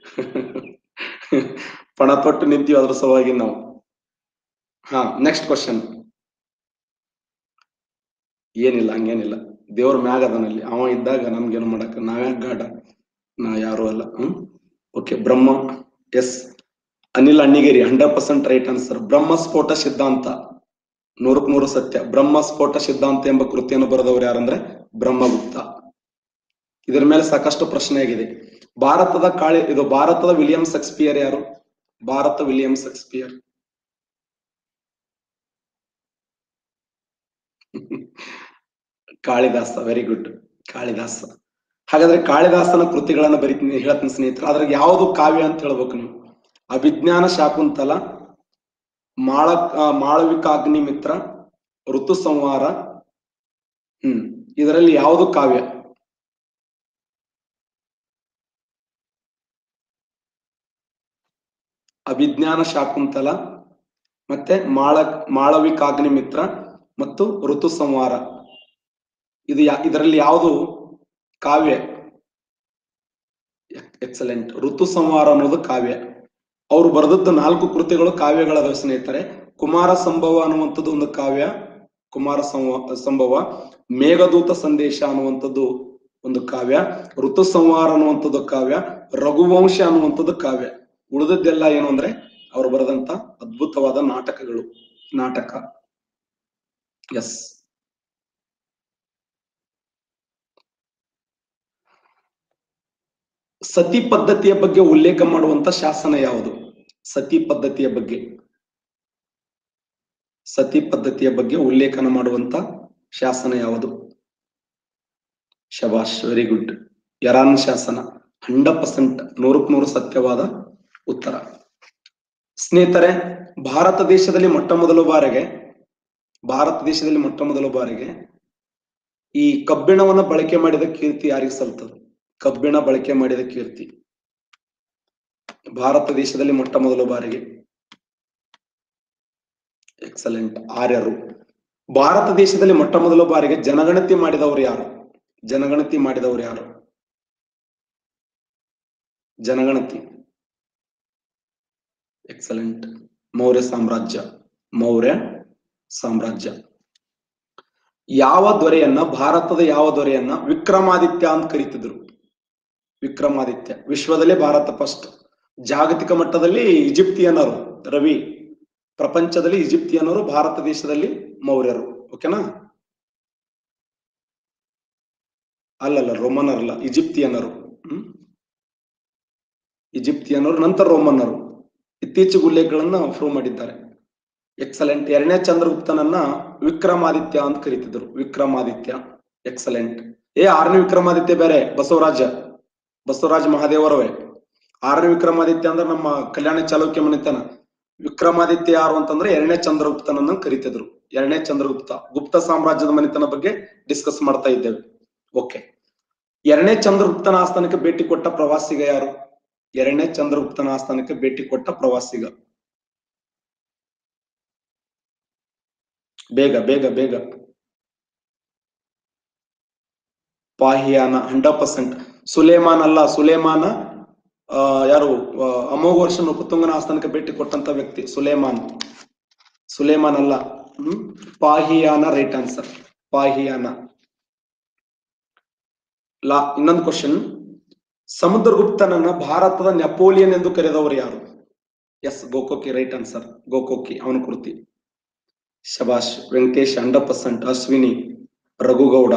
ಪಣ ತೊಟ್ಟು ನಿಂತೀವಿ ಅದ್ರ ಸಲುವಾಗಿ ನಾವು ಹಾ ನೆಕ್ಸ್ಟ್ ಕ್ವಶನ್ ಏನಿಲ್ಲ ಹಂಗೇನಿಲ್ಲ ದೇವ್ರ ಮ್ಯಾಗ ಅದನಲ್ಲಿ ಅವ ಇದ್ದಾಗ ನಮ್ಗೇನು ಮಾಡಕ್ ನಾವ್ಯಾಕ ಗಾಡ ನಾ ಯಾರು ಅಲ್ಲ ಹ್ಮ್ okay Brahma yes Anil Annigeri hundred percent right answer Brahma ಸ್ಫೋಟ ಸಿದ್ಧಾಂತ ನೂರಕ್ ನೂರು ಸತ್ಯ ಬ್ರಹ್ಮ ಸ್ಫೋಟ ಸಿದ್ಧಾಂತ ಎಂಬ ಕೃತಿಯನ್ನು ಬರೆದವರು ಯಾರಂದ್ರೆ ಬ್ರಹ್ಮಗುಪ್ತ ಇದರ ಮೇಲೆ ಸಾಕಷ್ಟು ಪ್ರಶ್ನೆ ಆಗಿದೆ ಭಾರತದ ಕಾಳಿ ಇದು ಭಾರತದ ವಿಲಿಯಂ ಸೆಕ್ಸ್ಪಿಯರ್ ಯಾರು Bharat William Shakespeare Kalidasa very good Kalidasa ಹಾಗಾದ್ರೆ ಕಾಳಿದಾಸನ ಕೃತಿಗಳನ್ನ ಬರಿತೀನಿ ಹೇಳ್ತೀನಿ ಸ್ನೇಹಿತರೆ ಅದ್ರಾಗ ಯಾವುದು ಕಾವ್ಯ ಅಂತ ಹೇಳ್ಬೇಕು ನೀವು ಅಭಿಜ್ಞಾನ ಶಾಕುಂತಲ ಮಾಳ ಆ, ಮಾಳವಿಕಾಗ್ನಿ ಮಿತ್ರ ಋತು ಸಂಹಾರ ಹ್ಮ್ ಇದರಲ್ಲಿ ಯಾವುದು ಕಾವ್ಯ ಅಭಿಜ್ಞಾನ ಶಾಕುಂತಲ ಮತ್ತೆ ಮಾಳ ಮಾಳವಿಕಾಗ್ನಿ ಮಿತ್ರ ಮತ್ತು ಋತು ಸಂಹಾರ ಇದು ಯಾ ಇದರಲ್ಲಿ ಯಾವುದು ಕಾವ್ಯ ಎಕ್ಸಲೆಂಟ್ ಋತು ಸಂಹಾರ ಅನ್ನೋದು ಕಾವ್ಯ ಅವರು ಬರೆದದ್ದು ನಾಲ್ಕು ಕೃತಿಗಳು ಕಾವ್ಯಗಳಾದವು ಸ್ನೇಹಿತರೆ ಕುಮಾರ ಸಂಭವ ಅನ್ನುವಂಥದ್ದು ಒಂದು ಕಾವ್ಯ ಕುಮಾರ ಸಂವ ಸಂಭವ ಮೇಘದೂತ ಸಂದೇಶ ಅನ್ನುವಂಥದ್ದು ಒಂದು ಕಾವ್ಯ ಋತು ಸಂಹಾರ ಅನ್ನುವಂಥದ್ದು ಕಾವ್ಯ ರಘುವಂಶ ಅನ್ನುವಂಥದ್ದು ಕಾವ್ಯ ಉಳಿದದ್ದೆಲ್ಲ ಏನು ಅಂದ್ರೆ ಅವರು ಬರೆದಂತ ಅದ್ಭುತವಾದ ನಾಟಕಗಳು ನಾಟಕ ಎಸ್ ಸತಿ ಪದ್ಧತಿಯ ಬಗ್ಗೆ ಉಲ್ಲೇಖ ಮಾಡುವಂತ ಶಾಸನ ಯಾವುದು ಸತಿ ಪದ್ಧತಿಯ ಬಗ್ಗೆ ಸತಿ ಪದ್ಧತಿಯ ಬಗ್ಗೆ ಉಲ್ಲೇಖನ ಮಾಡುವಂತ ಶಾಸನ ಯಾವುದು ಶಬಾಷ್ ವೆರಿ ಗುಡ್ ಯರಾನ್ ಶಾಸನ ಹಂಡ್ರೆಡ್ ಪರ್ಸೆಂಟ್ ನೂರಕ್ ನೂರು ಸತ್ಯವಾದ ಉತ್ತರ ಸ್ನೇಹಿತರೆ ಭಾರತ ದೇಶದಲ್ಲಿ ಮೊಟ್ಟ ಮೊದಲ ಬಾರಿಗೆ ಭಾರತ ದೇಶದಲ್ಲಿ ಮೊಟ್ಟ ಮೊದಲ ಬಾರಿಗೆ ಈ ಕಬ್ಬಿಣವನ್ನ ಬಳಕೆ ಮಾಡಿದ ಕೀರ್ತಿ ಯಾರಿಗೆ ಸಲ್ತದೆ ಕಬ್ಬಿಣ ಬಳಕೆ ಮಾಡಿದ ಕೀರ್ತಿ ಭಾರತ ದೇಶದಲ್ಲಿ ಮೊಟ್ಟ ಮೊದಲ ಬಾರಿಗೆ ಎಕ್ಸಲೆಂಟ್ ಆರ್ಯರು ಭಾರತ ದೇಶದಲ್ಲಿ ಮೊಟ್ಟ ಮೊದಲ ಬಾರಿಗೆ ಜನಗಣತಿ ಮಾಡಿದವರು ಯಾರು ಜನಗಣತಿ ಮಾಡಿದವರು ಯಾರು ಜನಗಣತಿ ಎಕ್ಸಲೆಂಟ್ ಮೌರ್ಯ ಸಾಮ್ರಾಜ್ಯ ಮೌರ್ಯ ಸಾಮ್ರಾಜ್ಯ ಯಾವ ದೊರೆಯನ್ನ ಭಾರತದ ಯಾವ ದೊರೆಯನ್ನ ವಿಕ್ರಮಾದಿತ್ಯ ಅಂತ ಕರೀತಿದ್ರು ವಿಕ್ರಮಾದಿತ್ಯ ವಿಶ್ವದಲ್ಲೇ ಭಾರತ ಫಸ್ಟ್ ಜಾಗತಿಕ ಮಟ್ಟದಲ್ಲಿ ಈಜಿಪ್ತಿಯನ್ನರು ರವಿ ಪ್ರಪಂಚದಲ್ಲಿ ಈಜಿಪ್ತಿಯನ್ನರು ಭಾರತ ದೇಶದಲ್ಲಿ ಮೌರ್ಯರು ಓಕೆನಾ ಅಲ್ಲಲ್ಲ ರೋಮನರಲ್ಲ ಈಜಿಪ್ತಿಯನ್ನರು ಹ್ಮ್ ಈಜಿಪ್ತಿಯನ್ನರು ನಂತರ ರೋಮನ್ನರು ಇತ್ತೀಚೆಗೆ ಉಲ್ಲೇಖಗಳನ್ನ ಪ್ರೂವ್ ಮಾಡಿದ್ದಾರೆ ಎಕ್ಸಲೆಂಟ್ ಎರಡನೇ ಚಂದ್ರಗುಪ್ತನನ್ನ ವಿಕ್ರಮಾದಿತ್ಯ ಅಂತ ಕರೀತಿದ್ರು ವಿಕ್ರಮಾದಿತ್ಯ ಎಕ್ಸಲೆಂಟ್ ಏ ಆರನೇ ವಿಕ್ರಮಾದಿತ್ಯ ಬೇರೆ ಬಸವರಾಜ ಬಸವರಾಜ ಮಹಾದೇವರವೇ ಆರನೇ ವಿಕ್ರಮಾದಿತ್ಯ ಅಂದ್ರೆ ನಮ್ಮ ಕಲ್ಯಾಣ ಚಾಲುಕ್ಯ ಮನೆತನ ವಿಕ್ರಮಾದಿತ್ಯ ಯಾರು ಅಂತಂದ್ರೆ ಎರಡನೇ ಚಂದ್ರಗುಪ್ತನನ್ನ ಕರೀತಿದ್ರು ಎರಡನೇ ಚಂದ್ರಗುಪ್ತ ಗುಪ್ತ ಸಾಮ್ರಾಜ್ಯದ ಮನೆತನ ಬಗ್ಗೆ ಡಿಸ್ಕಸ್ ಮಾಡ್ತಾ ಇದ್ದೇವೆ ಓಕೆ ಎರಡನೇ ಚಂದ್ರಗುಪ್ತನ ಆಸ್ಥಾನಕ್ಕೆ ಭೇಟಿ ಕೊಟ್ಟ ಪ್ರವಾಸಿಗ ಯಾರು ಎರಡನೇ ಚಂದ್ರಗುಪ್ತನ ಆಸ್ಥಾನಕ್ಕೆ ಭೇಟಿ ಕೊಟ್ಟ ಪ್ರವಾಸಿಗ ಬೇಗ ಬೇಗ ಬೇಗ ಪಾಹಿಯಾನ ಹಂಡ್ರೆಡ್ ಪರ್ಸೆಂಟ್ ಸುಲೇಮಾನ್ ಅಲ್ಲ ಸುಲೇಮಾನ ಆ, ಯಾರು ಆ, ಅಮೋಘ ವರ್ಷ ನೃಪತುಂಗನ ಆಸ್ಥಾನಕ್ಕೆ ಭೇಟಿ ಕೊಟ್ಟಂತ ವ್ಯಕ್ತಿ ಸುಲೇಮಾನ್ ಸುಲೇಮಾನ್ ಅಲ್ಲ ಹ್ಮ್ ಪಾಹಿಯಾನ ರೈಟ್ ಆನ್ಸರ್ ಪಾಹಿಯಾನ ಲಾ ಇನ್ನೊಂದು ಕ್ವಶನ್ ಸಮುದ್ರಗುಪ್ತನನ್ನ ಭಾರತದ ನೆಪೋಲಿಯನ್ ಎಂದು ಕರೆದವರು ಯಾರು ಎಸ್ ಗೋಕೋಕಿ ರೈಟ್ ಆನ್ಸರ್ ಗೋಕೋಕಿ ಅವನ ಕೃತಿ ಶಬಾಷ್ ವೆಂಕಟೇಶ್ ಹಂಡ್ರೆಡ್ ಪರ್ಸೆಂಟ್ ಅಶ್ವಿನಿ ರಘುಗೌಡ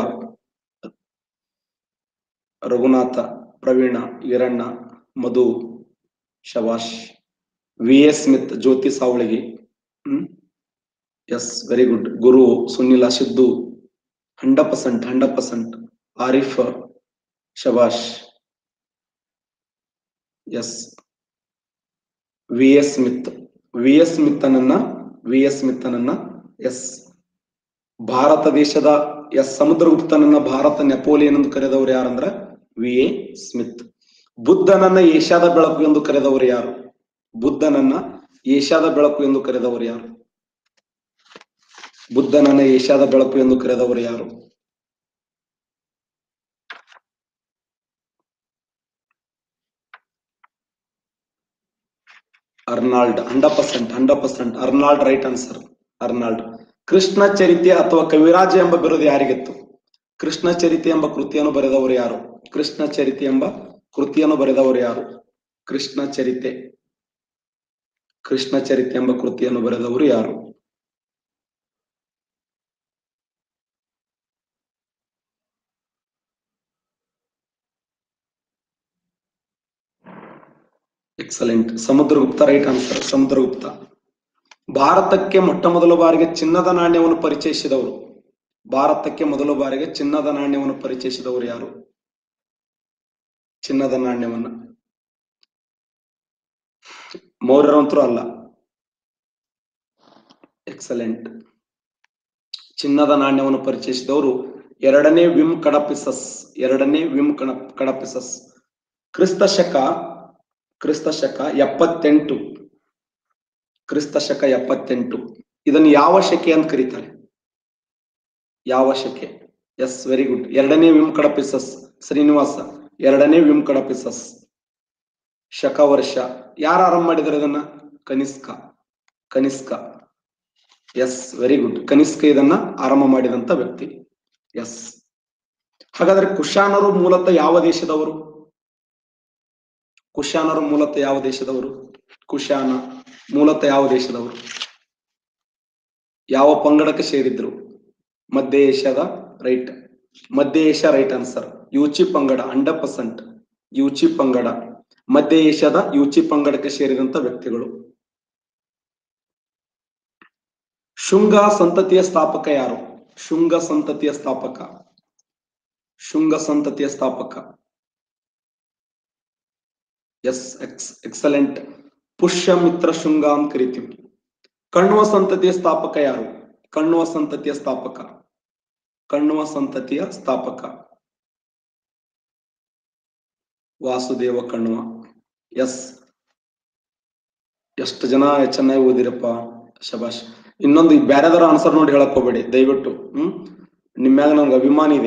ರಘುನಾಥ ಪ್ರವೀಣ ಈರಣ್ಣ ಮಧು ಶಬಾಷ್ V S Smith Jyoti Savalige ಹ್ಮ್ yes very good Guru Sunila Siddu hundred percent hundred percent Arif ಶಬಾಷ್ yes V S Smith V S ಸ್ಮಿತ್ತನನ್ನ ವಿ ಎಸ್ ಸ್ಮಿತ್ತನನ್ನ ಎಸ್ ಭಾರತ ದೇಶದ ಎಸ್ ಸಮುದ್ರಗುಪ್ತನನ್ನ ಭಾರತ ನೆಪೋಲಿಯನ್ ಎಂದು ಕರೆದವರು ಯಾರಂದ್ರ ವಿ ಎ ಸ್ಮಿತ್ ಬುದ್ಧನನ್ನ ಏಷ್ಯಾದ ಬೆಳಕು ಎಂದು ಕರೆದವರು ಯಾರು ಬುದ್ಧನನ್ನ ಏಷ್ಯಾದ ಬೆಳಕು ಎಂದು ಕರೆದವರು ಯಾರು ಬುದ್ಧನನ್ನ ಏಷ್ಯಾದ ಬೆಳಕು ಎಂದು ಕರೆದವರು ಯಾರು Arnold hundred percent hundred percent Arnold right answer Arnold Krishna Charite ಅಥವಾ ಕವಿರಾಜ ಎಂಬ ಬಿರುದು ಯಾರಿಗಿತ್ತು ಕೃಷ್ಣ ಚರಿತೆ ಎಂಬ ಕೃತಿಯನ್ನು ಬರೆದವರು ಯಾರು ಕೃಷ್ಣ ಚರಿತೆ ಎಂಬ ಕೃತಿಯನ್ನು ಬರೆದವರು ಯಾರು ಕೃಷ್ಣ ಚರಿತೆ ಕೃಷ್ಣ ಚರಿತೆ ಎಂಬ ಕೃತಿಯನ್ನು ಬರೆದವರು ಯಾರು excellent Samudragupta right answer Samudragupta ಭಾರತಕ್ಕೆ ಮೊಟ್ಟ ಮೊದಲ ಬಾರಿಗೆ ಚಿನ್ನದ ನಾಣ್ಯವನ್ನು ಪರಿಚಯಿಸಿದವರು ಭಾರತಕ್ಕೆ ಮೊದಲ ಬಾರಿಗೆ ಚಿನ್ನದ ನಾಣ್ಯವನ್ನು ಪರಿಚಯಿಸಿದವರು ಯಾರು ಚಿನ್ನದ ನಾಣ್ಯವನ್ನ ಮೌರ್ಯರಂತರೂ ಅಲ್ಲ ಎಕ್ಸಲೆಂಟ್ ಚಿನ್ನದ ನಾಣ್ಯವನ್ನು ಪರಿಚಯಿಸಿದವರು ಎರಡನೇ ವಿಮ್ ಕಡಪಿಸಸ್ ಎರಡನೇ ವಿಮ್ ಕಡ ಕಡಪಿಸಸ್ ಕ್ರಿಸ್ತ ಶಕ ಕ್ರಿಸ್ತ ಶಕ ಎಪ್ಪತ್ತೆಂಟು ಕ್ರಿಸ್ತ ಶಕ ಎಪ್ಪತ್ತೆಂಟು ಇದನ್ನು ಯಾವ ಶಕೆ ಅಂತ ಕರೀತಾರೆ ಯಾವ ಶಕೆ ಎಸ್ ವೆರಿ ಗುಡ್ ಎರಡನೇ ವಿಮ್ ಕಡಪಿಸಸ್ ಶ್ರೀನಿವಾಸ ಎರಡನೇ ವಿಮ್ ಕಡಪಿಸಸ್ ಶಕ ವರ್ಷ ಯಾರು ಆರಂಭ ಮಾಡಿದಾರೆ ಇದನ್ನ Kanishka Kanishka yes very good Kanishka ಇದನ್ನ ಆರಂಭ ಮಾಡಿದಂತ ವ್ಯಕ್ತಿ ಎಸ್ ಹಾಗಾದ್ರೆ ಕುಶಾನರು ಮೂಲತಃ ಯಾವ ದೇಶದವರು ಕುಶಾನರು ಮೂಲತಃ ಯಾವ ದೇಶದವರು ಕುಶಾನ ಮೂಲತಃ ಯಾವ ದೇಶದವರು ಯಾವ ಪಂಗಡಕ್ಕೆ ಸೇರಿದ್ರು ಮಧ್ಯ ಏಷ್ಯಾದ ರೈಟ್ ಮಧ್ಯ ಏಷ್ಯಾ ರೈಟ್ ಆನ್ಸರ್ ಯೂಚಿ ಪಂಗಡ ಹಂಡ್ರೆಡ್ ಪರ್ಸೆಂಟ್ ಯೂಚಿ ಪಂಗಡ ಮಧ್ಯ ಏಷ್ಯಾದ ಯೂಚಿ ಪಂಗಡಕ್ಕೆ ಸೇರಿದಂತ ವ್ಯಕ್ತಿಗಳು ಶುಂಗ ಸಂತತಿಯ ಸ್ಥಾಪಕ ಯಾರು ಶುಂಗ ಸಂತತಿಯ ಸ್ಥಾಪಕ ಶುಂಗ ಸಂತತಿಯ ಸ್ಥಾಪಕ yes ex excellent Pushyamitra Shunga ಅಂತ ಕರಿತೀವಿ ಕಣ್ವ ಸಂತತಿಯ ಸ್ಥಾಪಕ ಯಾರು ಕಣ್ವ ಸಂತತಿಯ ಸ್ಥಾಪಕ ಕಣ್ವ ಸಂತತಿಯ ಸ್ಥಾಪಕ ವಾಸುದೇವ ಕಣ್ವ ಎಸ್ ಎಷ್ಟು ಜನ ಚೆನ್ನಾಗಿ ಓದಿರಪ್ಪ ಶಬಾಷ್ ಇನ್ನೊಂದು ಈ ಬ್ಯಾರೆದರ ಆನ್ಸರ್ ನೋಡಿ ಹೇಳಕ್ ಹೋಗ್ಬೇಡಿ ದಯವಿಟ್ಟು ಹ್ಮ್ ನಿಮ್ ಮ್ಯಾಗ ನನ್ಗೆ ಅಭಿಮಾನ ಇದೆ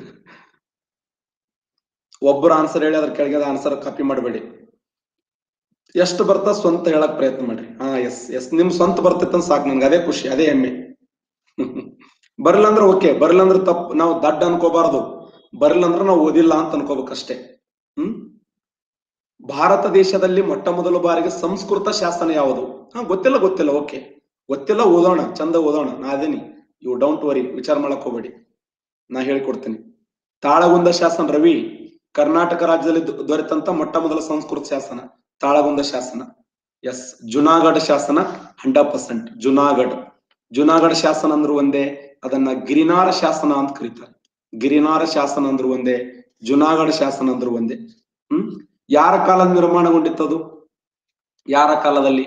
ಒಬ್ಬರು ಆನ್ಸರ್ ಹೇಳಿ ಅದ್ರ ಕೆಳಗೆ ಆನ್ಸರ್ ಕಾಪಿ ಮಾಡಬೇಡಿ ಎಷ್ಟು ಬರ್ತಾ ಸ್ವಂತ ಹೇಳಕ್ ಪ್ರಯತ್ನ ಮಾಡ್ರಿ ಹಾ ಎಸ್ ಎಸ್ ನಿಮ್ ಸ್ವಂತ ಬರ್ತೈತೆ ಅಂತ ಸಾಕು ನನ್ಗೆ ಅದೇ ಖುಷಿ ಅದೇ ಹೆಮ್ಮೆ ಬರಲ್ಲ ಅಂದ್ರೆ ಓಕೆ ಬರಲ್ಲ ಅಂದ್ರೆ ತಪ್ಪು ನಾವು ದಡ್ಡ ಅನ್ಕೋಬಾರ್ದು ಬರಲ್ಲ ಅಂದ್ರೆ ನಾವು ಓದಿಲ್ಲ ಅಂತ ಅನ್ಕೋಬೇಕಷ್ಟೇ ಹ್ಮ್ ಭಾರತ ದೇಶದಲ್ಲಿ ಮೊಟ್ಟ ಮೊದಲ ಬಾರಿಗೆ ಸಂಸ್ಕೃತ ಶಾಸನ ಯಾವುದು ಹಾ ಗೊತ್ತಿಲ್ಲ ಗೊತ್ತಿಲ್ಲ ಓಕೆ ಗೊತ್ತಿಲ್ಲ ಓದೋಣ ಚಂದ ಓದೋಣ ನಾ ಅದೇನಿ ಯು ಡೋಂಟ್ ವರಿ ವಿಚಾರ ಮಾಡಕ್ ಹೋಗ್ಬೇಡಿ ನಾ ಹೇಳ್ಕೊಡ್ತೀನಿ ತಾಳಗುಂದ ಶಾಸನ ರವಿ ಕರ್ನಾಟಕ ರಾಜ್ಯದಲ್ಲಿ ದೊ- ದೊರೆತಂತ ಮೊಟ್ಟ ಮೊದಲ ಸಂಸ್ಕೃತ ಶಾಸನ ತಾಳಗುಂದ ಶಾಸನ ಎಸ್ ಜುನಾಗಢ ಶಾಸನ ಹಂಡ್ರೆಡ್ ಪರ್ಸೆಂಟ್ ಜುನಾಗಢ ಜುನಾಗಢ ಶಾಸನ ಅಂದ್ರು ಒಂದೇ ಅದನ್ನ ಗಿರಿನಾರ ಶಾಸನ ಅಂತ ಕರೀತಾರೆ ಗಿರಿನಾರ ಶಾಸನ ಅಂದ್ರು ಒಂದೇ ಜುನಾಗಢ ಶಾಸನ ಅಂದ್ರು ಒಂದೇ ಹ್ಮ್ ಯಾರ ಕಾಲದ ನಿರ್ಮಾಣಗೊಂಡಿತ್ತದು ಯಾರ ಕಾಲದಲ್ಲಿ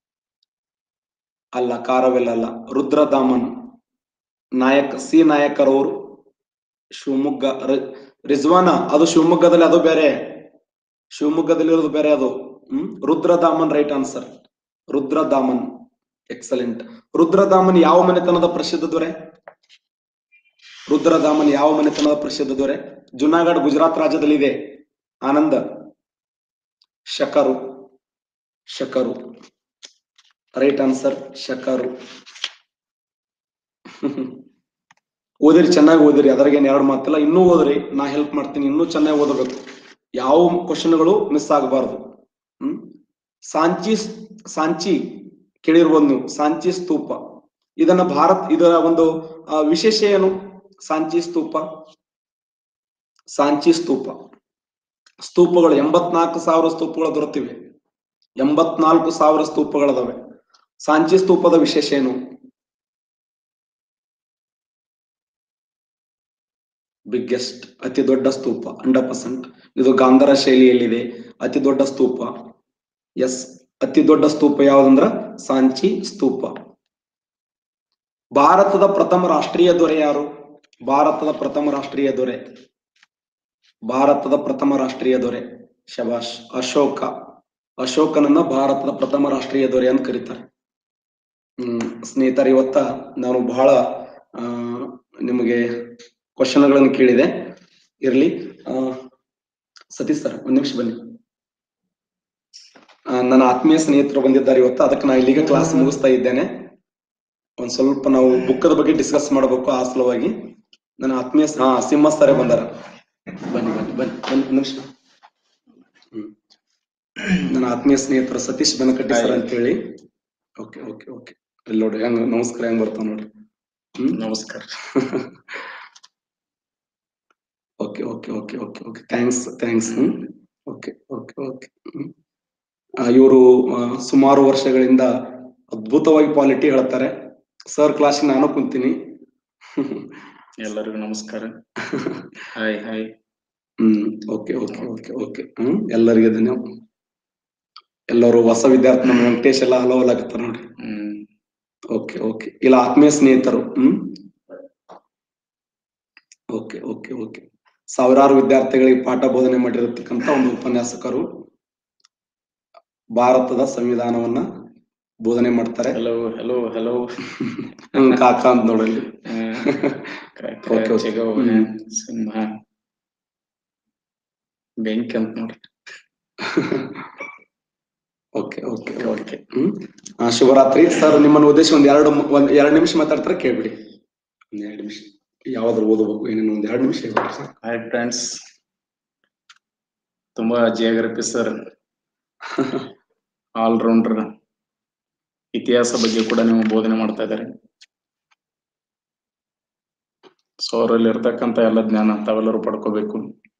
ಅಲ್ಲ ಕಾರವೆಲ್ಲ ಅಲ್ಲ ರುದ್ರದಾಮನ್ ನಾಯಕ್ ಸಿ ನಾಯಕರವರು ಶಿವಮೊಗ್ಗ ರಿ- ರಿಜ್ವಾನ ಅದು ಶಿವಮೊಗ್ಗದಲ್ಲಿ ಅದು ಬೇರೆ ಶಿವಮೊಗ್ಗದಲ್ಲಿರೋದು ಬೇರೆ ಅದು ಹ್ಮ್ Rudradaman right answer Rudradaman excellent Rudradaman ಯಾವ ಮನೆತನದ ಪ್ರಸಿದ್ಧ ದೊರೆ ರುದ್ರದಾಮನ್ ಯಾವ ಮನೆತನದ ಪ್ರಸಿದ್ಧ ದೊರೆ ಜುನಾಗಢ್ ಗುಜರಾತ್ ರಾಜ್ಯದಲ್ಲಿ ಇದೆ ಆನಂದ ಶಕರು ಶಕರು ರೈಟ್ ಆನ್ಸರ್ ಶಕರು ಓದಿರಿ ಚೆನ್ನಾಗಿ ಓದಿರಿ ಅದ್ರಾಗೇನ್ ಎರಡು ಮಾತಿಲ್ಲ ಇನ್ನೂ ಓದ್ರಿ ನಾ ಹೆಲ್ಪ್ ಮಾಡ್ತೀನಿ ಇನ್ನೂ ಚೆನ್ನಾಗಿ ಓದಬೇಕು ಯಾವ ಕ್ವಶನ್ಗಳು ಮಿಸ್ ಆಗಬಾರ್ದು ಹ್ಮ್ ಸಾಂಚಿ ಸಾಂಚಿ ಕೇಳಿರ್ಬೋದು ನೀವು ಸಾಂಚಿ ಸ್ತೂಪ ಇದನ್ನ ಭಾರತ್ ಇದರ ಒಂದು ಆ, ವಿಶೇಷ ಏನು ಸಾಂಚಿ ಸ್ತೂಪ ಸಾಂಚಿ ಸ್ತೂಪ ಸ್ತೂಪಗಳು ಎಂಬತ್ನಾಲ್ಕು ಸಾವಿರ ಸ್ತೂಪಗಳು ದೊರೆತಿವೆ ಎಂಬತ್ನಾಲ್ಕು ಸಾವಿರ ಸ್ತೂಪಗಳದಾವೆ ಸಾಂಚಿ ಸ್ತೂಪದ ವಿಶೇಷ ಏನು ಬಿಗ್ಗೆಸ್ಟ್ ಅತಿ ದೊಡ್ಡ ಸ್ತೂಪ ಹಂಡ್ರೆಡ್ ಪರ್ಸೆಂಟ್ ಇದು ಗಾಂಧಾರ ಶೈಲಿಯಲ್ಲಿದೆ ಅತಿ ದೊಡ್ಡ ಸ್ತೂಪ ಎಸ್ ಅತಿ ದೊಡ್ಡ ಸ್ತೂಪ ಯಾವ್ದಂದ್ರ ಸಾಂಚಿ ಸ್ತೂಪ ಭಾರತದ ಪ್ರಥಮ ರಾಷ್ಟ್ರೀಯ ದೊರೆ ಯಾರು ಭಾರತದ ಪ್ರಥಮ ರಾಷ್ಟ್ರೀಯ ದೊರೆ ಭಾರತದ ಪ್ರಥಮ ರಾಷ್ಟ್ರೀಯ ದೊರೆ ಶಬಾಷ್ ಅಶೋಕ ಅಶೋಕನನ್ನ ಭಾರತದ ಪ್ರಥಮ ರಾಷ್ಟ್ರೀಯ ದೊರೆ ಅಂತ ಕರೀತಾರೆ ಹ್ಮ್ ಸ್ನೇಹಿತರೆ ಇವತ್ತ ನಾನು ಬಹಳ ಆ ನಿಮಗೆ ಕ್ವಶನ್ಗಳನ್ನು ಕೇಳಿದೆ ಇರ್ಲಿ ಆ ಸತೀಶ್ ಸರ್ ಒಂದ್ ನಿಮಿಷ ಬನ್ನಿ ಆ, ನನ್ನ ಆತ್ಮೀಯ ಸ್ನೇಹಿತರು ಬಂದಿದ್ದಾರೆ ಇವತ್ತು ಅದಕ್ಕೆ ನಾ ಇಲ್ಲಿಗೆ ಕ್ಲಾಸ್ ಮುಗಿಸ್ತಾ ಇದ್ದೇನೆ ಒಂದ್ ಸ್ವಲ್ಪ ನಾವು ಬುಕ್ಕದ ಬಗ್ಗೆ ಡಿಸ್ಕಸ್ ಮಾಡಬೇಕು ಆ ಸಲುವಾಗಿ ನನ್ನ ಆತ್ಮೀಯ ಸ್- ಹಾ ಸಿಂಹ ಸರೇ ಬಂದಾರ ಬನ್ನಿ ಬನ್ನಿ ಬನ್ನಿ ಬನ್ನಿ ಒಂದ್ ನಿಮಿಷ ಹ್ಮ್. ನನ್ನ ಆತ್ಮೀಯ ಸ್ನೇಹಿತರು ಸತೀಶ್ ಬೆನಕಟ್ಟಿ ಸರ್ ಅಂತ ಹೇಳಿ ಓಕೆ ಓಕೆ ಓಕೆ ಇಲ್ಲಿ ನೋಡಿ ಹೆಂಗ್ ನಮಸ್ಕಾರ ಹೆಂಗ್ ಬರ್ತಾವ ನೋಡ್ರಿ ಹ್ಮ್ ನಮಸ್ಕಾರ okay okay okay okay okay thanks thanks okay okay okay ಇವರು ಸುಮಾರು ವರ್ಷಗಳಿಂದ ಅದ್ಭುತವಾಗಿ ಪಾಲಿಟಿ ಹೇಳ್ತಾರೆ ಸರ್ ಕ್ಲಾಸ್ ನಾನು ಕುಂತೀನಿ ಎಲ್ಲರಿಗೂ ನಮಸ್ಕಾರ hi hi hmm okay okay okay okay hmm ಎಲ್ಲರಿಗೆ ಧನ್ಯವಾದ ಎಲ್ಲರೂ ಹೊಸ ವಿದ್ಯಾರ್ಥಿ ನಮ್ಮ ವೆಂಕಟೇಶ್ ಎಲ್ಲ ಹಲೋ ಆಗತ್ತಾರ ನೋಡ್ರಿ ಹ್ಮ್ ಓಕೆ ಓಕೆ ಇಲ್ಲ ಆತ್ಮೀಯ ಸ್ನೇಹಿತರು ಹ್ಮ್ ಓಕೆ ಓಕೆ ಓಕೆ ಸಾವಿರಾರು ವಿದ್ಯಾರ್ಥಿಗಳಿಗೆ ಪಾಠ ಬೋಧನೆ ಮಾಡಿರತಕ್ಕಂತ ಒಂದು ಉಪನ್ಯಾಸಕರು ಭಾರತದ ಸಂವಿಧಾನವನ್ನ ಬೋಧನೆ ಮಾಡ್ತಾರೆ ಹಲೋ ಹಲೋ ಹಲೋ ಹ್ಮ್, ಕಾಕ ಅಂತ ನೋಡಲ್ಲಿ Okay, okay. ಹ್ಮ್. ಸಿಂಹ ಬೆಂಕಿ ಅಂತ ನೋಡಿ okay okay okay okay hmm ಆ, ಶುಭರಾತ್ರಿ ಸರ್ ನಿಮ್ಮನ್ನ ಉದ್ದೇಶ ಒಂದ್ ಎರಡು ಮ- ಒಂದ್ ಎರಡ್ ನಿಮಿಷ ಮಾತಾಡ್ತಾರೆ ಕೇಳ್ಬಿಡಿ ಒಂದ್ ಎರಡ್ ನಿಮಿಷ ಯಾವ್ದಾರು ಓದಬೇಕು ಏನೇನು ಒಂದ್ ಎರಡ್ ನಿಮಿಷ ಹೇಳ್ಬಿಡಿ ಸರ್ ಹಾಯ್ ಫ್ರೆಂಡ್ಸ್ ತುಂಬಾ ಜಿಯೋಗ್ರಫಿ ಸರ್ ಆಲ್ರೌಂಡರ್ ಇತಿಹಾಸ ಬಗ್ಗೆ ಕೂಡ ನೀವು ಬೋಧನೆ ಮಾಡ್ತಾ ಇದ್ದಾರೆ ಸೊ ಅವರಲ್ಲಿ ಇರ್ತಕ್ಕಂಥ ಎಲ್ಲ ಜ್ಞಾನ ತಾವೆಲ್ಲರೂ ಪಡ್ಕೋಬೇಕು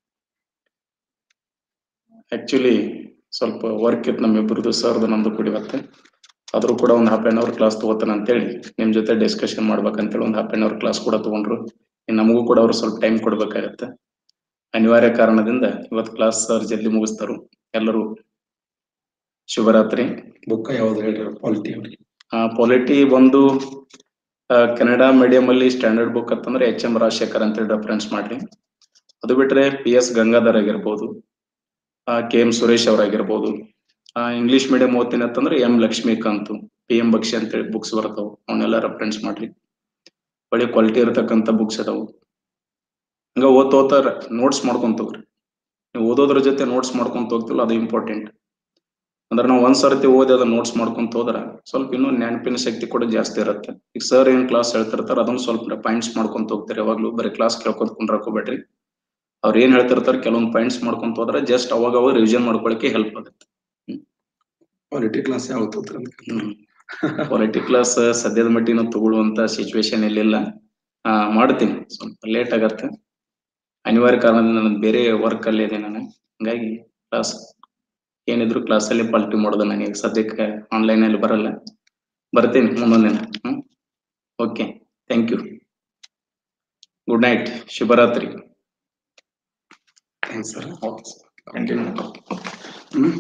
ಆಕ್ಚುಲಿ ಸ್ವಲ್ಪ ವರ್ಕ್ ಇತ್ತು ನಮ್ಮಿಬ್ಬರದು ಸರ್ದು ನಮ್ದು ಕೂಡ ಇವತ್ತು ಆದ್ರೂ ಕೂಡ ಒಂದು ಹಾಫ್ ಆನ್ ಅವರ್ ಕ್ಲಾಸ್ ತಗೋತಾನೆ ಅಂತೇಳಿ ನಿಮ್ ಜೊತೆ ಡಿಸ್ಕಷನ್ ಮಾಡ್ಬೇಕಂತೇಳಿ ಒಂದು ಹಾಫ್ ಆನ್ ಅವರ್ ಕ್ಲಾಸ್ ಕೂಡ ತಗೊಂಡ್ರು ಇನ್ನು ನಮಗೂ ಕೂಡ ಅವ್ರು ಸ್ವಲ್ಪ ಟೈಮ್ ಕೊಡ್ಬೇಕಾಗತ್ತೆ ಅನಿವಾರ್ಯ ಕಾರಣದಿಂದ ಇವತ್ತು ಕ್ಲಾಸ್ ಸರ್ ಜಲ್ದಿ ಮುಗಿಸ್ತಾರು ಎಲ್ಲರೂ ಶುಭರಾತ್ರಿ ಬುಕ್ ಯಾವ್ದು ಹೇಳ್ರಿ ಪಾಲಿಟಿ ಅವ್ರಿಗೆ ಆ ಪೊಲಿಟಿ ಒಂದು ಆ, ಕನ್ನಡ ಮೀಡಿಯಂ ಅಲ್ಲಿ ಸ್ಟ್ಯಾಂಡರ್ಡ್ ಬುಕ್ ಅಂತಂದ್ರೆ ಎಚ್ ಎಂ ರಾಜಶೇಖರ್ ಅಂತೇಳಿ ರೆಫರೆನ್ಸ್ ಮಾಡ್ರಿ ಅದು ಬಿಟ್ರೆ ಪಿ ಎಸ್ ಗಂಗಾಧರ್ ಆಗಿರ್ಬೋದು ಕೆ ಎಂ ಸುರೇಶ್ ಅವರಾಗಿರ್ಬೋದು ಇಂಗ್ಲಿಷ್ ಮೀಡಿಯಂ ಓದ್ತೀನಿ ಅಂತಂದ್ರೆ M Laxmikanth P M Bakshi ಅಂತೇಳಿ ಬುಕ್ಸ್ ಬರ್ತಾವ ಅವನ್ನೆಲ್ಲ ರೆಫರೆನ್ಸ್ ಮಾಡ್ರಿ ಒಳ್ಳೆ ಕ್ವಾಲಿಟಿ ಇರತಕ್ಕಂತ ಬುಕ್ಸ್ ಅದಾವು ಹಂಗ ಓದ್ತಾ ಓದ್ತಾ ನೋಟ್ಸ್ ಮಾಡ್ಕೊಂತ ಹೋಗ್ರಿ ನೀವು ಓದೋದ್ರ ಜೊತೆ ನೋಟ್ಸ್ ಮಾಡ್ಕೊಂತ ಹೋಗ್ತಿಲ್ಲ ಅದು ಇಂಪಾರ್ಟೆಂಟ್ ಅಂದ್ರೆ ನಾವು ಒಂದ್ ಸರ್ತಿ ಓದಿ ಅದನ್ನ ನೋಟ್ಸ್ ಮಾಡ್ಕೊಂತ ಹೋದ್ರ ಸ್ವಲ್ಪ ಇನ್ನೂ ನೆನಪಿನ ಶಕ್ತಿ ಕೂಡ ಜಾಸ್ತಿ ಇರುತ್ತೆ ಈಗ ಸರ್ ಏನ್ ಕ್ಲಾಸ್ ಹೇಳ್ತಿರ್ತಾರ ಅದನ್ನ ಸ್ವಲ್ಪ ಪಾಯಿಂಟ್ಸ್ ಮಾಡ್ಕೊಂತ ಹೋಗ್ತಾರೆ ಯಾವಾಗ್ಲೂ ಬರೀ ಕ್ಲಾಸ್ ಕೇಳ್ಕೊಂತ ಕುಂಡ್ರಾಕೋಬೇಡ್ರಿ ಅವ್ರ ಏನ್ ಹೇಳ್ತಿರ್ತಾರ ಕೆಲವೊಂದ್ ಪಾಯಿಂಟ್ಸ್ ಮಾಡ್ಕೊಂತ ಹೋದ್ರೆ ಜಸ್ಟ್ ಅವಾಗ ಅವಾಗ ರಿವಿಷನ್ ಮಾಡ್ಕೊಳಕ್ಕೆ ಹೆಲ್ಪ್ ಆಗುತ್ತೆ ಪಾಲಿಟಿ ಕ್ಲಾಸ್ ಯಾವ್ದು ತಗೋತೀರಿ ಅಂತ ಕೇಳ್ತಾರೆ. ಕ್ವಾಲಿಟಿ ಕ್ಲಾಸ್ ಸದ್ಯದ ಮಟ್ಟಿನ ತಗೊಳ್ಳುವಂತ ಸಿಚುವೇಶನ್ ಇಲ್ಲಿಲ್ಲ ಆ ಮಾಡ್ತೀನಿ ಸ್ವಲ್ಪ ಲೇಟ್ ಆಗತ್ತೆ ಅನಿವಾರ್ಯ ಕಾರಣದಿಂದ ನನಗೆ ಬೇರೆ ವರ್ಕ್ ಅಲ್ಲಿ ಇದೆ ನಾನು ಹಂಗಾಗಿ ಕ್ಲಾಸ್ ಏನಿದ್ರು ಕ್ಲಾಸ್ ಅಲ್ಲಿ ಪಾಲ್ಟಿ ಮಾಡೋದು ನನಗೆ ಸದ್ಯಕ್ಕೆ ಆನ್ಲೈನ್ ಅಲ್ಲಿ ಬರಲ್ಲ ಬರ್ತೀನಿ ಮುಂದೊಂದು ದಿನ hmm okay thank you good night ಶುಭರಾತ್ರಿ thanks sir continue hmm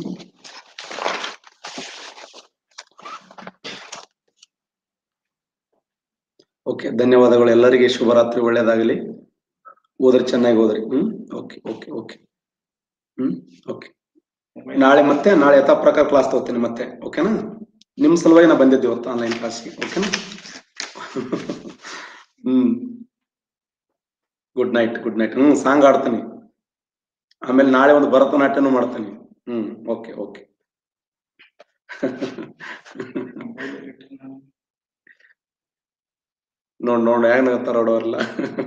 okay ಧನ್ಯವಾದಗಳು ಎಲ್ಲರಿಗೆ ಶುಭರಾತ್ರಿ ಒಳ್ಳೇದಾಗಲಿ ಓದ್ರಿ ಚೆನ್ನಾಗಿ ಓದ್ರಿ hmm okay okay okay hmm okay ನಾಳೆ ಮತ್ತೆ ನಾಳೆ ಯಥಾ ಪ್ರಕಾರ ಕ್ಲಾಸ್ ತಗೋತೀನಿ ಮತ್ತೆ ಓಕೆನಾ ನಿಮ್ ಸಲುವಾಗಿ ನಾ ಬಂದಿದ್ದೆ ಇವತ್ತು ಆನ್ಲೈನ್ ಕ್ಲಾಸ್ಗೆ ಓಕೆನಾ hmm good night good night hmm song ಆಡ್ತೀನಿ ಆಮೇಲೆ ನಾಳೆ ಒಂದು ಭರತನಾಟ್ಯನೂ ಮಾಡ್ತೀನಿ ಹ್ಮ್ ಓಕೆ ಓಕೆ ನೋಡ್ ನೋಡ್ ಹೆಂಗ್ ನಗತ್ತಾರ ನೋಡೋರ್ಲ